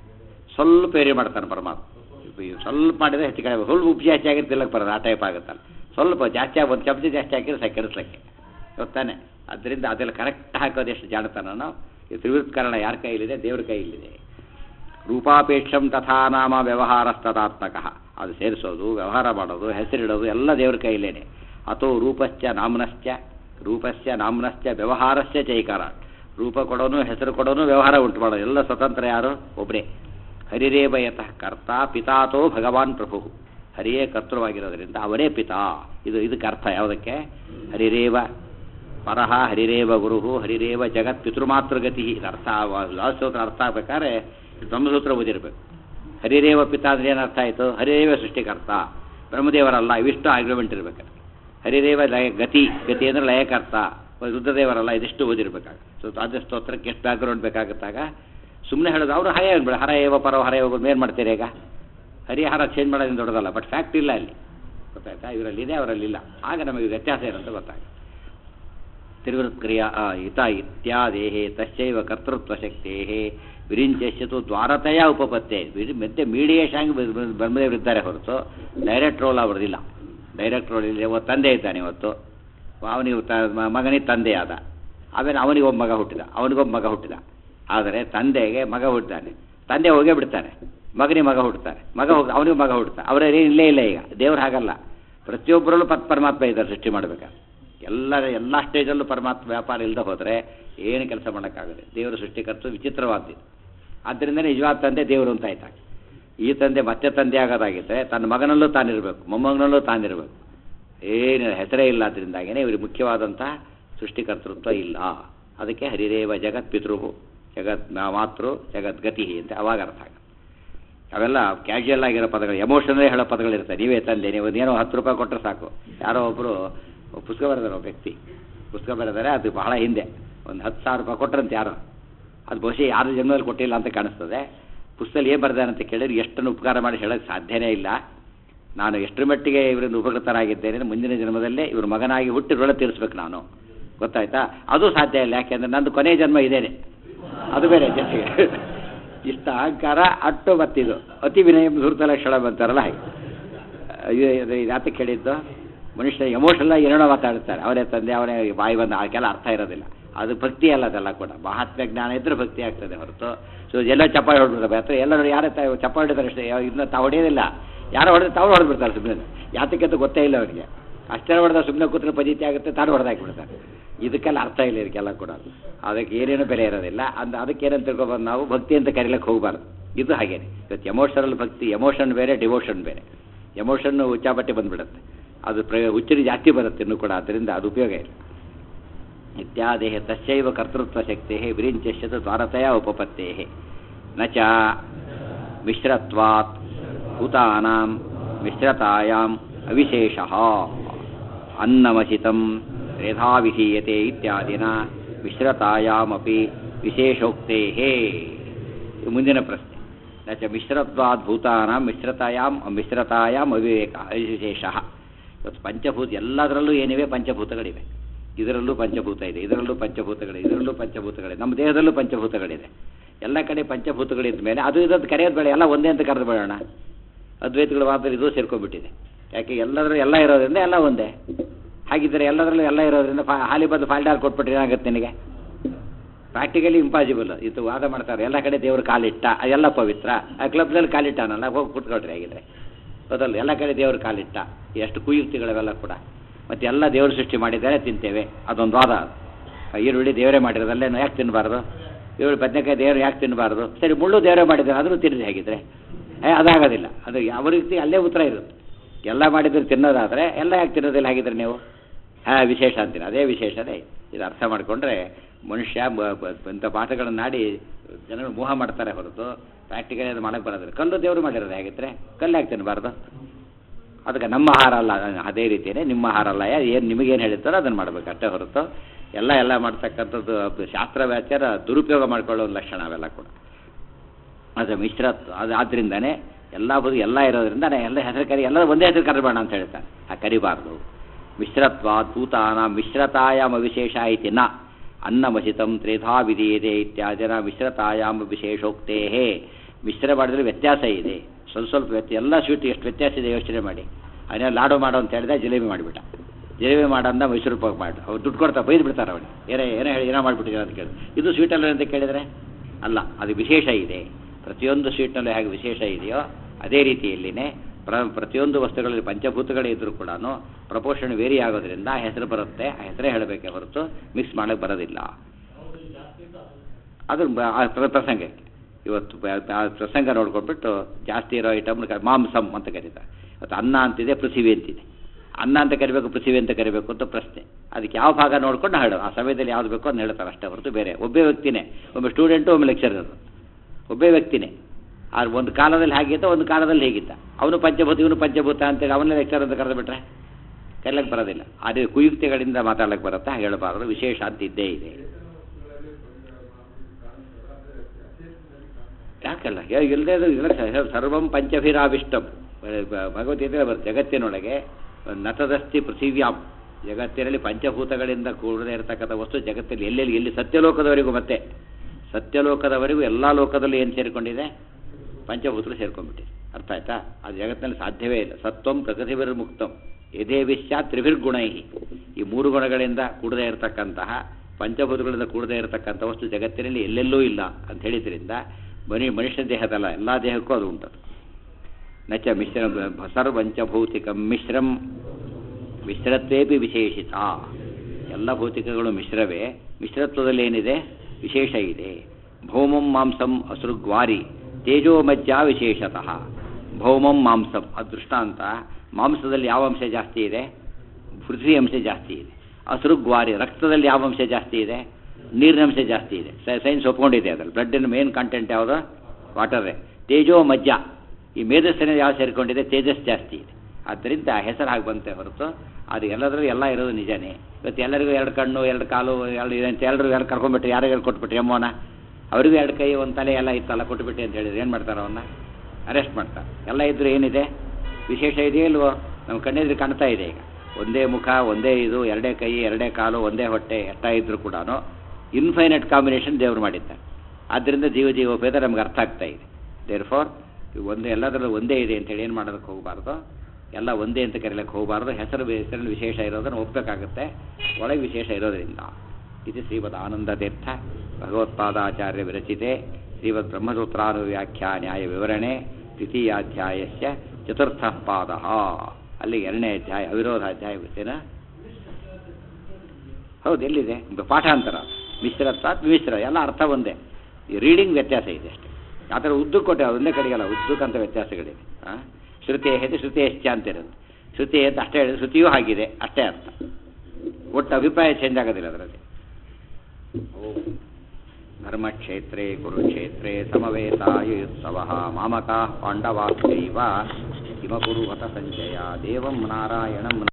ಸ್ವಲ್ಪ ಏರಿ ಮಾಡ್ತಾನೆ ಪರಮಾತ್ಮ ಈ ಸ್ವಲ್ಪ ಮಾಡಿದ್ರೆ ಹೆಚ್ಚು ಕಡಿಮೆ ಸ್ವಲ್ಪ ಉಪ್ಪು ಜಾಸ್ತಿ ಆಗಿದ್ದು ತಿಲ್ಲಕ್ಕೆ ಬರೋದು ಆ ಟೈಪ್ ಆಗುತ್ತಲ್ಲ ಸ್ವಲ್ಪ ಜಾಸ್ತಿ ಆಗಿ ಒಂದು ಚಮಚ ಜಾಸ್ತಿ ಹಾಕಿದ್ರೆ ಸಾಕು ಕೆಡಿಸ್ಲಿಕ್ಕೆ ಗೊತ್ತಾನೆ ಅದರಿಂದ ಅದೆಲ್ಲ ಕರೆಕ್ಟ್ ಹಾಕೋದು ಎಷ್ಟು ಜಾಣತನೋ ಈ ತ್ರಿವೃತ್ಕರಣ ಯಾರ ಕೈಲಿದೆ ದೇವ್ರ ಕೈಯಲ್ಲಿದೆ ರೂಪಾಪೇಕ್ಷಂ ತಥಾ ನಾಮ ವ್ಯವಹಾರಸ್ತದಾತ್ಮಕ ಅದು ಸೇರಿಸೋದು ವ್ಯವಹಾರ ಮಾಡೋದು ಹೆಸರಿಡೋದು ಎಲ್ಲ ದೇವ್ರ ಕೈಲೇನೆ ಅಥೋ ರೂಪಶ್ಚ ನಾಮ್ನಶ್ಚ ರೂಪಸ್ಯ ನಾಮ್ನಶ್ಚ ವ್ಯವಹಾರಸ್ಯ ಚೈಕಾರ ರೂಪ ಕೊಡೋನು ಹೆಸರು ಕೊಡೋನು ವ್ಯವಹಾರ ಉಂಟು ಮಾಡೋದು ಎಲ್ಲ ಸ್ವತಂತ್ರ ಯಾರು ಒಬ್ಬರೇ ಹರಿರೇವ ಯತಃ ಕರ್ತ ಪಿತಾತೋ ಭಗವಾನ್ ಪ್ರಭು ಹರಿಯೇ ಕರ್ತೃವಾಗಿರೋದ್ರಿಂದ ಅವರೇ ಪಿತಾ ಇದು ಇದಕ್ಕೆ ಅರ್ಥ ಯಾವುದಕ್ಕೆ ಹರಿರೇವ ಪರಹ ಹರಿರೇವ ಗುರು ಹರಿರೇವ ಜಗತ್ ಪಿತೃಮಾತೃಗತಿ ಇದು ಅರ್ಥ ಲಾಸೂತ್ರ ಅರ್ಥ ಆಗ್ಬೇಕಾದ್ರೆ ಬ್ರಹ್ಮಸೂತ್ರ ಓದಿರ್ಬೇಕು ಹರಿರೇವ ಪಿತಾ ಅಂದ್ರೆ ಏನು ಅರ್ಥ ಆಯಿತು ಹರಿರೇವ ಸೃಷ್ಟಿಕರ್ತ ಬ್ರಹ್ಮದೇವರಲ್ಲ ಇವಿಷ್ಟು ಅಗ್ರಿಮೆಂಟ್ ಇರ್ಬೇಕಾದ್ರೆ ಹರಿರೇವ ಲಯ ಗತಿ ಗತಿ ಅಂದರೆ ಲಯಕರ್ತ ರುದ್ರದೇವರಲ್ಲ ಇದಿಷ್ಟು ಓದಿರ್ಬೇಕಾಗ ಸೊ ಅದ್ರ ಸ್ತೋತ್ರಕ್ಕೆ ಎಷ್ಟು ಬ್ಯಾಕ್ಗ್ರೌಂಡ್ ಬೇಕಾಗುತ್ತಾಗ ಸುಮ್ಮನೆ ಹೇಳೋದು ಅವರು ಹರ ಹೇಳ್ಬೇಡ ಹರ ಏವ ಪರವ ಹರ ಯೋಗ ಏನು ಮಾಡ್ತೀರಿ ಈಗ ಹರಿಹರ ಚೇಂಜ್ ಮಾಡೋದ್ರಿಂದ ದೊಡ್ಡದಲ್ಲ ಬಟ್ ಫ್ಯಾಕ್ಟ್ ಇಲ್ಲ ಅಲ್ಲಿ ಗೊತ್ತಾಯ್ತಾ ಇವರಲ್ಲಿ ಇದೆ ಅವರಲ್ಲಿ ಇಲ್ಲ ಆಗ ನಮಗೆ ವ್ಯತ್ಯಾಸ ಏನಂತ ಗೊತ್ತಾಗುತ್ತೆ ತಿರುವೃತ್ಕ್ರಿಯಾ ಹಿತ ಇತ್ಯಾದೇಹೇ ತಸ್ಯೈವ ಕರ್ತೃತ್ವ ಶಕ್ತೇ ವಿರಿಂಚಸ್ಯತು ದ್ವಾರತೆಯ ಉಪಪತ್ತೆ ವಿರಿ- ಮತ್ತೆ ಮೀಡಿಯೇಷನ್ ಆಗಿ ಬ್ರಹ್ಮದೇವರು ಇದ್ದಾರೆ ಹೊರತು ಡೈರೆಕ್ಟ್ ರೋಲ್ ಅವ್ರದ್ದಿಲ್ಲ ಡೈರೆಕ್ಟ್ ರೋಲ್ ಇಲ್ಲಿ ಒಬ್ಬ ತಂದೆ ಇದ್ದಾನೆ ಇವತ್ತು ಅವನಿಗೆ ತ ಮ- ಮಗನಿಗೆ ತಂದೆ ಆದ ಆಮೇಲೆ ಅವನಿಗೊಬ್ಬ ಮಗ ಹುಟ್ಟಿದ ಅವನಿಗೊಬ್ಬ ಮಗ ಹುಟ್ಟಿದ ಆದರೆ ತಂದೆಗೆ ಮಗ ಹುಟ್ಟಿದ್ದಾನೆ ತಂದೆ ಹೋಗೇ ಬಿಡ್ತಾನೆ ಮಗನಿಗೆ ಮಗ ಹುಡ್ತಾರೆ ಮಗ ಹೋಗಿ ಅವನಿಗೆ ಮಗ ಹುಡ್ತಾರೆ ಅವರೇ ಇಲ್ಲೇ ಇಲ್ಲ ಈಗ ದೇವ್ರು ಹಾಗಲ್ಲ ಪ್ರತಿಯೊಬ್ಬರಲ್ಲೂ ಪತ್ ಪರಮಾತ್ಮ ಇದ್ದಾರೆ ಸೃಷ್ಟಿ ಮಾಡಬೇಕಾದ್ರೆ ಎಲ್ಲರ ಎಲ್ಲ ಸ್ಟೇಜಲ್ಲೂ ಪರಮಾತ್ಮ ವ್ಯಾಪಾರ ಇಲ್ಲದೆ ಹೋದರೆ ಏನು ಕೆಲಸ ಮಾಡೋಕ್ಕಾಗದೆ ದೇವರು ಸೃಷ್ಟಿಕರ್ತ ವಿಚಿತ್ರವಾದ್ದು ಆದ್ದರಿಂದ ನಿಜವಾದ ತಂದೆ ದೇವರು ಅಂತ ಆಯ್ತಾಗ ಈ ತಂದೆ ಮತ್ತೆ ತಂದೆ ಆಗೋದಾಗಿದ್ದರೆ ತನ್ನ ಮಗನಲ್ಲೂ ತಾನಿರಬೇಕು ಮೊಮ್ಮಗನಲ್ಲೂ ತಾನಿರಬೇಕು ಏನು ಹೆಸರೇ ಇಲ್ಲ ಅದರಿಂದಾಗೇ ಇವರಿಗೆ ಮುಖ್ಯವಾದಂಥ ಸೃಷ್ಟಿಕರ್ತೃತ್ವ ಇಲ್ಲ ಅದಕ್ಕೆ ಹರಿರೇವ ಜಗತ್ ಪಿತೃ ಜಗತ್ ಮಾತೃ ಜಗದ್ಗತಿ ಅಂತ ಅವಾಗ ಅರ್ಥ ಆಗುತ್ತೆ ಅವೆಲ್ಲ ಕ್ಯಾಶುಯಲ್ ಆಗಿರೋ ಪದಗಳು ಎಮೋಷನಲ್ಲೇ ಹೇಳೋ ಪದಗಳಿರ್ತವೆ ನೀವೇ ತಂದೆ ನೀವು ಏನೋ ಹತ್ತು ರೂಪಾಯಿ ಕೊಟ್ಟರೆ ಸಾಕು ಯಾರೋ ಒಬ್ಬರು ಪುಸ್ತಕ ಬರೆದಾರೆ ಒಬ್ಬ ವ್ಯಕ್ತಿ ಪುಸ್ತಕ ಬರೆದಾರೆ ಅದು ಬಹಳ ಹಿಂದೆ ಒಂದು ಹತ್ತು ಸಾವಿರ ರೂಪಾಯಿ ಕೊಟ್ಟರಂತೆ ಯಾರೋ ಅದು ಬಹುಶಃ ಯಾರು ಜನ್ಮದಲ್ಲಿ ಕೊಟ್ಟಿಲ್ಲ ಅಂತ ಕಾಣಿಸ್ತದೆ ಪುಸ್ತಕದಲ್ಲಿ ಏನು ಬರ್ದಾನೆ ಅಂತ ಕೇಳಿದ್ರೆ ಎಷ್ಟನ್ನು ಉಪಕಾರ ಮಾಡಿ ಹೇಳೋಕ್ಕೆ ಸಾಧ್ಯನೇ ಇಲ್ಲ ನಾನು ಎಷ್ಟರ ಮಟ್ಟಿಗೆ ಇವರಿಂದ ಉಪಕೃತನಾಗಿದ್ದೇನೆ ಅಂದ್ರೆ ಮುಂದಿನ ಜನ್ಮದಲ್ಲೇ ಇವ್ರ ಮಗನಾಗಿ ಹುಟ್ಟಿ ಋಣ ತೀರಿಸ್ಬೇಕು ನಾನು ಗೊತ್ತಾಯ್ತಾ ಅದು ಸಾಧ್ಯ ಇಲ್ಲ ಯಾಕೆಂದ್ರೆ ನಂದು ಕೊನೆಯ ಜನ್ಮ ಇದೇನೆ ಅದು ಬೇರೆ ಜೊತೆಗೆ ಇಷ್ಟ ಅಹಂಕಾರ ಅಟ್ಟು ಮತ್ತಿದು ಅತಿ ವಿನಯ ಧೂರ್ತ ಲಕ್ಷಣ ಬಂತಾರಲ್ಲ ಹಾಗೆ ಇದು ಇದು ಯಾತಕ್ಕೆ ಕೇಳಿದ್ದು ಮನುಷ್ಯ ಎಮೋಷನಲ್ ಏನೇನೋ ಮಾತಾಡ್ತಾರೆ ಅವರೇ ತಂದೆ ಅವರೇ ಬಾಯಿ ಬಂದ ಆಕೆಲ್ಲ ಅರ್ಥ ಇರೋದಿಲ್ಲ ಅದು ಭಕ್ತಿ ಅಲ್ಲ ಅದೆಲ್ಲ ಕೂಡ ಮಹಾತ್ಮ ಜ್ಞಾನ ಇದ್ರೆ ಭಕ್ತಿ ಆಗ್ತದೆ ಹೊರತು ಸೊ ಎಲ್ಲ ಚಪ್ಪಾಳೆ ಹೊಡೆದ್ಬಿಡ್ತಾರೆ ಅಥವಾ ಎಲ್ಲರೂ ಯಾರೇ ತ ಚಪ್ಪಾಳೆ ಹೊಡಿತಾರೆ ಅಷ್ಟೇ ಯಾವ- ಇದನ್ನ ತಾವು ಹೊಡೆಯೋದಿಲ್ಲ ಯಾರು ಹೊಡೆದ್ರೆ ತಾವು ಹೊಡೆದ್ಬಿಡ್ತಾರೆ ಸುಮ್ಮನೆ ಯಾತಕ್ಕೆ ಅಂತ ಗೊತ್ತೇ ಇಲ್ಲ ಅವರಿಗೆ ಅಷ್ಟೇ ಹೊಡೆದ ಸುಮ್ಮನೆ ಕೂತ್ರೆ ಪಜಿತಿ ಆಗುತ್ತೆ ತಾನು ಹೊಡೆದಾಕ್ಬಿಡ್ತಾರೆ ಇದಕ್ಕೆಲ್ಲ ಅರ್ಥ ಇಲ್ಲ ಇದಕ್ಕೆಲ್ಲ ಕೂಡ ಅದಕ್ಕೆ ಏನೇನು ಬೆಲೆ ಇರೋದಿಲ್ಲ ಅಂದ ಅದಕ್ಕೆ ಏನಂತ ತಿಳ್ಕೊಬಾರ್ದು ನಾವು ಭಕ್ತಿ ಅಂತ ಕರೀಲಕ್ಕೆ ಹೋಗಬಾರ್ದು ಇದು ಹಾಗೇನೆ ಇವತ್ತು ಎಮೋಷನಲ್ ಭಕ್ತಿ ಎಮೋಷನ್ ಬೇರೆ ಡಿವೋಷನ್ ಬೇರೆ ಎಮೋಷನ್ ಉಚ್ಚಾಪಟ್ಟಿ ಬಂದ್ಬಿಡುತ್ತೆ ಅದು ಪ್ರ ಹುಚ್ಚರಿ ಜಾಸ್ತಿ ಬರುತ್ತೆ ಇನ್ನೂ ಕೂಡ ಅದರಿಂದ ಅದು ಉಪಯೋಗ ಇಲ್ಲ ಇತ್ಯಾದೇಹ ತಸ್ಯೈವ ಕರ್ತೃತ್ವಶಕ್ತಿ ವಿರಿಂಚಶ್ಯತು ದ್ವಾರತಯ ಉಪಪತ್ತೇ ನ ಚ ಮಿಶ್ರತ್ವಾತ್ ಭೂತಾನಾಂ ಮಿಶ್ರತಾಯಾಂ ಅವಿಶೇಷಃ ಅನ್ನಮಸಿತಂ ತ್ರೇಧಾ ವಿಧೀಯತೆ ಇತ್ಯಾದಿನ ಮಿಶ್ರತಾಯಾಮಪಿ ವಿಶೇಷೋಕ್ತೇಃ ಇದು ಮುಂದಿನ ಪ್ರಶ್ನೆ ನ ಚ ಮಿಶ್ರತ್ವಾದ್ ಭೂತಾನಾಂ ಮಿಶ್ರತಾಯಾಂ ಮಿಶ್ರತಾಯಾಮ್ ಅವಿವೇಕ ಅವಿಶೇಷಃ ಇವತ್ತು ಪಂಚಭೂತ ಎಲ್ಲದರಲ್ಲೂ ಏನಿವೆ ಪಂಚಭೂತಗಳಿವೆ ಇದರಲ್ಲೂ ಪಂಚಭೂತ ಇದೆ ಇದರಲ್ಲೂ ಪಂಚಭೂತಗಳಿದೆ ಇದರಲ್ಲೂ ಪಂಚಭೂತಗಳಿದೆ ನಮ್ಮ ದೇಹದಲ್ಲೂ ಪಂಚಭೂತಗಳಿದೆ ಎಲ್ಲ ಕಡೆ ಪಂಚಭೂತಗಳಿದ್ದ ಮೇಲೆ ಅದು ಇದೊಂದು ಕರೆಯೋದು ಬೇಡ ಎಲ್ಲ ಒಂದೇ ಅಂತ ಕರೆದು ಬೇಡೋಣ ಅದ್ವೈತಗಳು ಮಾತ್ರ ಇದು ಸೇರ್ಕೊಂಡ್ಬಿಟ್ಟಿದೆ ಯಾಕೆ ಎಲ್ಲದರೂ ಎಲ್ಲ ಇರೋದ್ರಿಂದ ಎಲ್ಲ ಒಂದೇ ಹಾಗಿದ್ದರೆ ಎಲ್ಲದರಲ್ಲೂ ಎಲ್ಲ ಇರೋದ್ರಿಂದ ಫಾ ಹಾಲಿ ಬಂದು ಫಾಲ್ಟ್ ಹಾಲು ಕೊಟ್ಬಿಟ್ರೆ ಏನಾಗುತ್ತೆ ನಿನಗೆ ಪ್ರಾಕ್ಟಿಕಲಿ ಇಂಪಾಸಿಬಲ್ ಇದು ವಾದ ಮಾಡ್ತಾರೆ ಎಲ್ಲ ಕಡೆ ದೇವರು ಕಾಲಿಟ್ಟ ಅದೆಲ್ಲ ಪವಿತ್ರ ಆ ಕ್ಲಬ್ನಲ್ಲಿ ಕಾಲಿಟ್ಟಾನಲ್ಲ ಹೋಗಿ ಕೂತ್ಕೊಳ್ರಿ ಆಗಿದ್ರೆ ಹೌದಲ್ಲ ಎಲ್ಲ ಕಡೆ ದೇವರು ಕಾಲಿಟ್ಟ ಎಷ್ಟು ಕುಯುಕ್ತಿಗಳವೆಲ್ಲ ಕೂಡ ಮತ್ತು ಎಲ್ಲ ದೇವರು ಸೃಷ್ಟಿ ಮಾಡಿದ್ದಾರೆ ತಿಂತೇವೆ ಅದೊಂದು ವಾದ ಅದು ಈರುಳ್ಳಿ ದೇವರೇ ಮಾಡಿರೋದಲ್ಲೇನು ಯಾಕೆ ತಿನ್ನಬಾರ್ದು ಈರುಳ್ಳಿ ಬದನೆಕಾಯಿ ದೇವರು ಯಾಕೆ ತಿನ್ನಬಾರ್ದು ಸರಿ ಮುಳ್ಳು ದೇವರೇ ಮಾಡಿದ್ದಾರೆ ಅದನ್ನು ತಿನ್ನಿಸಿ ಹೇಗಿದ್ರೆ ಏ ಅದಾಗೋದಿಲ್ಲ ಅದು ಯಾವ ರೀತಿ ಅಲ್ಲೇ ಉತ್ತರ ಇರುತ್ತೆ ಎಲ್ಲ ಮಾಡಿದ್ರೆ ತಿನ್ನೋದಾದರೆ ಎಲ್ಲ ಯಾಕೆ ತಿನ್ನೋದಿಲ್ಲ ಹಾಗಿದ್ರೆ ನೀವು ಹಾಂ ವಿಶೇಷ ಅಂತೀನಿ ಅದೇ ವಿಶೇಷನೇ ಇದು ಅರ್ಥ ಮಾಡಿಕೊಂಡ್ರೆ ಮನುಷ್ಯ ಬ- ಬ- ಇಂಥ ಪಾಠಗಳನ್ನು ನಾಡಿ ಜನರು ಮೋಹ ಮಾಡ್ತಾರೆ ಹೊರತು ಪ್ರಾಕ್ಟಿಕಲ್ ಅದು ಮಾಡಕ್ಕೆ ಬರೋದಿಲ್ಲ ಕಲ್ಲು ದೇವರು ಮಾಡಿರೋದು ಹೇಗಿದ್ರೆ ಕಲ್ಲು ಯಾಕೆ ತಿನ್ನಬಾರ್ದು ಅದಕ್ಕೆ ನಮ್ಮ ಆಹಾರ ಅಲ್ಲ ಅದೇ ರೀತಿಯೇ ನಿಮ್ಮ ಆಹಾರ ಅಲ್ಲ ಏನು ನಿಮಗೇನು ಹೇಳಿರ್ತಾರೋ ಅದನ್ನು ಮಾಡಬೇಕು ಅಷ್ಟೇ ಹೊರತು ಎಲ್ಲ ಎಲ್ಲ ಮಾಡ್ತಕ್ಕಂಥದ್ದು ಅದು ಶಾಸ್ತ್ರ ವ್ಯಾಚಾರ ದುರುಪಯೋಗ ಮಾಡ್ಕೊಳ್ಳೋ ಲಕ್ಷಣ ಅವೆಲ್ಲ ಕೂಡ ಅದು ಮಿಶ್ರ ಅದು ಆದ್ದರಿಂದನೇ ಎಲ್ಲ ಬದು ಎಲ್ಲ ಇರೋದ್ರಿಂದ ನಾ ಎಲ್ಲ ಹೆಸರು ಕರಿ ಎಲ್ಲ ಒಂದೇ ಹೆಸರು ಕರಿಬೇಡ ಅಂತ ಹೇಳ್ತಾರೆ ಆ ಕರಿಬಾರ್ದು ಮಿಶ್ರತ್ವಾದ್ ಭೂತಾನ ಮಿಶ್ರತಾಯಾಮ ವಿಶೇಷ ಐತಿ ನ ಅನ್ನಮಸಿತಂ ತ್ರೇಧಾ ವಿಧೀಯತೆ ಇತ್ಯಾದಿನ ಮಿಶ್ರತಾಯಾಮ ವಿಶೇಷೋಕ್ತೇ ಮಿಶ್ರ ಮಾಡಿದ್ರೆ ವ್ಯತ್ಯಾಸ ಇದೆ ಸ್ವಲ್ಪ ಸ್ವಲ್ಪ ವ್ಯತ್ಯ ಎಲ್ಲ ಸ್ವೀಟ್ ಎಷ್ಟು ವ್ಯತ್ಯಾಸ ಇದೆ ಯೋಚನೆ ಮಾಡಿ ಅದನ್ನ ಲಾಡು ಮಾಡು ಅಂತ ಹೇಳಿದೆ ಜಿಲೇಬಿ ಮಾಡಿಬಿಟ್ಟ ಜಿಲೇಬಿ ಮಾಡಂದ ಮೈಸೂರು ಪಾಕ್ ಮಾಡಿ ಅವ್ರು ದುಡ್ಡು ಕೊಡ್ತಾ ಬೈದು ಬಿಡ್ತಾರೆ ಅವನಿಗೆ ಏನೇ ಏನೇ ಹೇಳಿ ಏನೋ ಮಾಡಿಬಿಟ್ಟಿದ್ದಾರೆ ಅಂತ ಕೇಳಿ ಇದು ಸ್ವೀಟ್ ಅಲ್ಲ ಅಂತ ಕೇಳಿದರೆ ಅಲ್ಲ ಅದು ವಿಶೇಷ ಇದೆ ಪ್ರತಿಯೊಂದು ಸ್ವೀಟ್ನಲ್ಲೂ ಹೇಗೆ ವಿಶೇಷ ಇದೆಯೋ ಅದೇ ರೀತಿಯಲ್ಲಿನೇ ಪ್ರ ಪ್ರತಿಯೊಂದು ವಸ್ತುಗಳಲ್ಲಿ ಪಂಚಭೂತಗಳೇ ಇದ್ದರೂ ಕೂಡ ಪ್ರಪೋರ್ಷನ್ ವೇರಿ ಆಗೋದ್ರಿಂದ ಆ ಹೆಸರು ಬರುತ್ತೆ ಆ ಹೆಸರೇ ಹೇಳಬೇಕೆ ಹೊರತು ಮಿಕ್ಸ್ ಮಾಡೋಕ್ಕೆ ಬರೋದಿಲ್ಲ ಅದು ಬ- ಆ ಪ್ರ- ಪ್ರಸಂಗಕ್ಕೆ ಇವತ್ತು ಬ- ಆ ಪ್ರಸಂಗ ನೋಡ್ಕೊಂಡ್ಬಿಟ್ಟು ಜಾಸ್ತಿ ಇರೋ ಐಟಮ್ ಮಾಂಸಂ ಅಂತ ಕರೀತಾರೆ ಇವತ್ತು ಅನ್ನ ಅಂತಿದೆ ಪೃಥ್ವಿ ಅಂತಿದೆ ಅನ್ನ ಅಂತ ಕರಿಬೇಕು ಪೃಥ್ವಿ ಅಂತ ಕರಿಬೇಕು ಅಂತ ಪ್ರಶ್ನೆ ಅದಕ್ಕೆ ಯಾವ ಭಾಗ ನೋಡ್ಕೊಂಡು ಹೇಳೋದು ಆ ಸಮಯದಲ್ಲಿ ಯಾವ್ದು ಬೇಕೋ ಅದನ್ನ ಹೇಳ್ತಾರೆ ಅಷ್ಟೇ ಹೊರತು ಬೇರೆ ಒಬ್ಬೇ ವ್ಯಕ್ತಿನೇ ಒಬ್ಬ ಸ್ಟೂಡೆಂಟು ಒಬ್ಬ ಲೆಕ್ಚರರ್ ಒಬ್ಬೇ ವ್ಯಕ್ತಿನೇ ಆ ಒಂದು ಕಾಲದಲ್ಲಿ ಹಾಗಿದ್ದ ಒಂದು ಕಾಲದಲ್ಲಿ ಹೇಗಿದ್ದ ಅವನು ಪಂಚಭೂತ ಇವನು ಪಂಚಭೂತ ಅಂತೇಳಿ ಅವನ್ನೇ ಲೆಕ್ಚರ್ ಅಂತ ಕರೆದು ಬಿಟ್ರೆ ಕರೆಯಕ್ಕೆ ಬರೋದಿಲ್ಲ ಅದೇ ಕುಯುಕ್ತಿಗಳಿಂದ ಮಾತಾಡಕ್ಕೆ ಬರುತ್ತಾ ಹೇಳಬಾರದು ವಿಶೇಷ ಅಂತ ಇದ್ದೇ ಇದೆ ಯಾಕಲ್ಲ ಇಲ್ಲದೆ ಸರ್ವಂ ಪಂಚಭಿರಾವಿಷ್ಟಂ ಭಗವದ್ಗೀತೆ ಬರುತ್ತೆ ಜಗತ್ತಿನೊಳಗೆ ನತದಸ್ತಿ ಪೃಥಿವ್ಯಾಂ ಜಗತ್ತಿನಲ್ಲಿ ಪಂಚಭೂತಗಳಿಂದ ಕೂಡದೇ ಇರತಕ್ಕಂಥ ವಸ್ತು ಜಗತ್ತಲ್ಲಿ ಎಲ್ಲೆಲ್ಲಿ ಎಲ್ಲಿ ಸತ್ಯಲೋಕದವರೆಗೂ ಮತ್ತೆ ಸತ್ಯಲೋಕದವರೆಗೂ ಎಲ್ಲ ಲೋಕದಲ್ಲೂ ಏನು ಸೇರಿಕೊಂಡಿದೆ ಪಂಚಭೂತಗಳು ಸೇರ್ಕೊಂಡ್ಬಿಟ್ಟಿದೆ ಅರ್ಥ ಆಯ್ತಾ ಅದು ಜಗತ್ತಿನಲ್ಲಿ ಸಾಧ್ಯವೇ ಇಲ್ಲ ಸತ್ವಂ ಪ್ರಕೃತಿವಿರ್ಮುಕ್ತಂ ಎದೇ ವಿಶ್ಯ ತ್ರಿಭಿರ್ಗುಣೈ ಈ ಮೂರು ಗುಣಗಳಿಂದ ಕೂಡದೇ ಇರತಕ್ಕಂತಹ ಪಂಚಭೂತಗಳಿಂದ ಕೂಡದೇ ಇರತಕ್ಕಂಥ ವಸ್ತು ಜಗತ್ತಿನಲ್ಲಿ ಎಲ್ಲೆಲ್ಲೂ ಇಲ್ಲ ಅಂತ ಹೇಳಿದ್ರಿಂದ ಬರೀ ಮನುಷ್ಯ ದೇಹದಲ್ಲ ಎಲ್ಲ ದೇಹಕ್ಕೂ ಅದು ಉಂಟದು ನಚ ಮಿಶ್ರ ಸರ್ವಂಚಭೌತಿಕಂ ಮಿಶ್ರಂ ಮಿಶ್ರತ್ವೇಪಿ ವಿಶೇಷಿತ ಎಲ್ಲ ಭೌತಿಕಗಳು ಮಿಶ್ರವೇ ಮಿಶ್ರತ್ವದಲ್ಲಿ ಏನಿದೆ ವಿಶೇಷ ಇದೆ ಭೌಮಂ ಮಾಂಸಂ ಅಸೃಗ್ವಾರಿ ತೇಜೋಮಜ್ಜ ವಿಶೇಷತಃ ಭೌಮಂ ಮಾಂಸಂ ಅದು ದೃಷ್ಟಾಂತ ಮಾಂಸದಲ್ಲಿ ಯಾವ ಅಂಶ ಜಾಸ್ತಿ ಇದೆ ಪೃಥ್ವಿ ಅಂಶ ಜಾಸ್ತಿ ಇದೆ ಅಸೃಗ್ವಾರಿ ರಕ್ತದಲ್ಲಿ ಯಾವ ಅಂಶ ಜಾಸ್ತಿ ಇದೆ ನೀರಿನ ಅಂಶ ಜಾಸ್ತಿ ಇದೆ ಸೈನ್ಸ್ ಒಪ್ಕೊಂಡಿದೆ ಅದರಲ್ಲಿ ಬ್ಲಡ್ಡಿನ ಮೇನ್ ಕಂಟೆಂಟ್ ಯಾವುದು ವಾಟರೇ ತೇಜೋ ಮಜ್ಜ ಈ ಮೇಧಸ್ಸಿನ ಯಾವ ಸೇರಿಕೊಂಡಿದೆ ತೇಜಸ್ ಜಾಸ್ತಿ ಇದೆ ಆದ್ದರಿಂದ ಹೆಸರು ಹಾಗೆ ಬಂತೆ ಹೊರತು ಅದು ಎಲ್ಲದರಲ್ಲೂ ಎಲ್ಲ ಇರೋದು ನಿಜನೇ ಇವತ್ತು ಎಲ್ಲರಿಗೂ ಎರಡು ಕಣ್ಣು ಎರಡು ಕಾಲು ಎರಡು ಇದೆ ಅಂತ ಎಲ್ಲರೂ ಎರಡು ಕರ್ಕೊಂಡ್ಬಿಟ್ಟು ಯಾರಿಗಾರು ಕೊಟ್ಬಿಟ್ರಿ ಅಮ್ಮೋನ ಅವರಿಗೂ ಎರಡು ಕೈ ಒಂದು ತಲೆ ಎಲ್ಲ ಇತ್ತಲ್ಲ ಕೊಟ್ಬಿಟ್ಟು ಅಂತ ಹೇಳಿದ್ರೆ ಏನು ಮಾಡ್ತಾರೆ ಅವನ್ನ ಅರೆಸ್ಟ್ ಮಾಡ್ತಾರೆ ಎಲ್ಲ ಇದ್ರೂ ಏನಿದೆ ವಿಶೇಷ ಇದೆಯೋ ಇಲ್ವೋ ನಮ್ಮ ಕಣ್ಣೆದುರು ಕಾಣ್ತಾ ಇದೆ ಈಗ ಒಂದೇ ಮುಖ ಒಂದೇ ಇದು ಎರಡೇ ಕೈ ಎರಡೇ ಕಾಲು ಒಂದೇ ಹೊಟ್ಟೆ ಎಷ್ಟ ಇದ್ರೂ ಕೂಡ ಇನ್ಫೈನೈಟ್ ಕಾಂಬಿನೇಷನ್ ದೇವರು ಮಾಡಿದ್ದಾರೆ ಆದ್ದರಿಂದ ಜೀವ ಜೀವೋಪೇತ ನಮ್ಗೆ ಅರ್ಥ ಆಗ್ತಾ ಇದೆ ದೇರ್ ಫಾರ್ ಒಂದೇ ಎಲ್ಲದರಲ್ಲೂ ಒಂದೇ ಇದೆ ಅಂತೇಳಿ ಏನು ಮಾಡೋದಕ್ಕೆ ಹೋಗಬಾರ್ದು ಎಲ್ಲ ಒಂದೇ ಅಂತ ಕರೀಲಿಕ್ಕೆ ಹೋಗಬಾರ್ದು ಹೆಸರು ಹೆಸರಲ್ಲಿ ವಿಶೇಷ ಇರೋದನ್ನು ಒಪ್ಪಬೇಕಾಗುತ್ತೆ ಒಳಗೆ ವಿಶೇಷ ಇರೋದರಿಂದ ಇದು ಶ್ರೀಮದ್ ಆನಂದ ತೀರ್ಥ ಭಗವತ್ಪಾದಾಚಾರ್ಯ ವಿರಚಿತೆ ಶ್ರೀಮದ್ ಬ್ರಹ್ಮಸೂತ್ರಾನುವ್ಯಾಖ್ಯಾ ನ್ಯಾಯ ವಿವರಣೆ ದ್ವಿತೀಯಾಧ್ಯಾಯಸ್ಯ ಚತುರ್ಥ ಪಾದ ಅಲ್ಲಿ ಎರಡನೇ ಅಧ್ಯಾಯ ಅವಿರೋಧಾಧ್ಯಾಯ ಗೊತ್ತೇನ ಹೌದು ಎಲ್ಲಿದೆ ಬ- ಪಾಠಾಂತರ ಮಿಶ್ರತ್ವ ಮಿಶ್ರ ಎಲ್ಲ ಅರ್ಥ ಒಂದೇ ಈ ರೀಡಿಂಗ್ ವ್ಯತ್ಯಾಸ ಇದೆ ಅಷ್ಟೇ ಆ ಥರ ಉದ್ದಕ್ಕೆ ಕೊಟ್ಟೆ ಒಂದೇ ಕಡೆಗಲ್ಲ ಉದ್ದಕ್ಕಂತ ವ್ಯತ್ಯಾಸಗಳಿವೆ ಹಾಂ ಶ್ರುತಿ ಹೇಗೆ ಶ್ರುತಿ ಹೆಚ್ಚ ಅಂತ ಇರೋದು ಶ್ರುತಿ ಅಂತ ಅಷ್ಟೇ ಹೇಳಿದ್ರೆ ಶ್ರುತಿಯೂ ಹಾಗಿದೆ ಅಷ್ಟೇ ಅರ್ಥ ಒಟ್ಟು ಅಭಿಪ್ರಾಯ ಚೇಂಜ್ ಆಗೋದಿಲ್ಲ ಅದರಲ್ಲಿ ಓಂ ಧರ್ಮಕ್ಷೇತ್ರೇ ಕುರುಕ್ಷೇತ್ರೇ ಸಮವೇತಾಯುತ್ಸವः ಮಾಮಕಾः ಪಾಂಡವಾಶ್ಚೈವ ಹಿಮಕುರುಹತ ಸಂಜಯ ದೇವಂ ನಾರಾಯಣಂ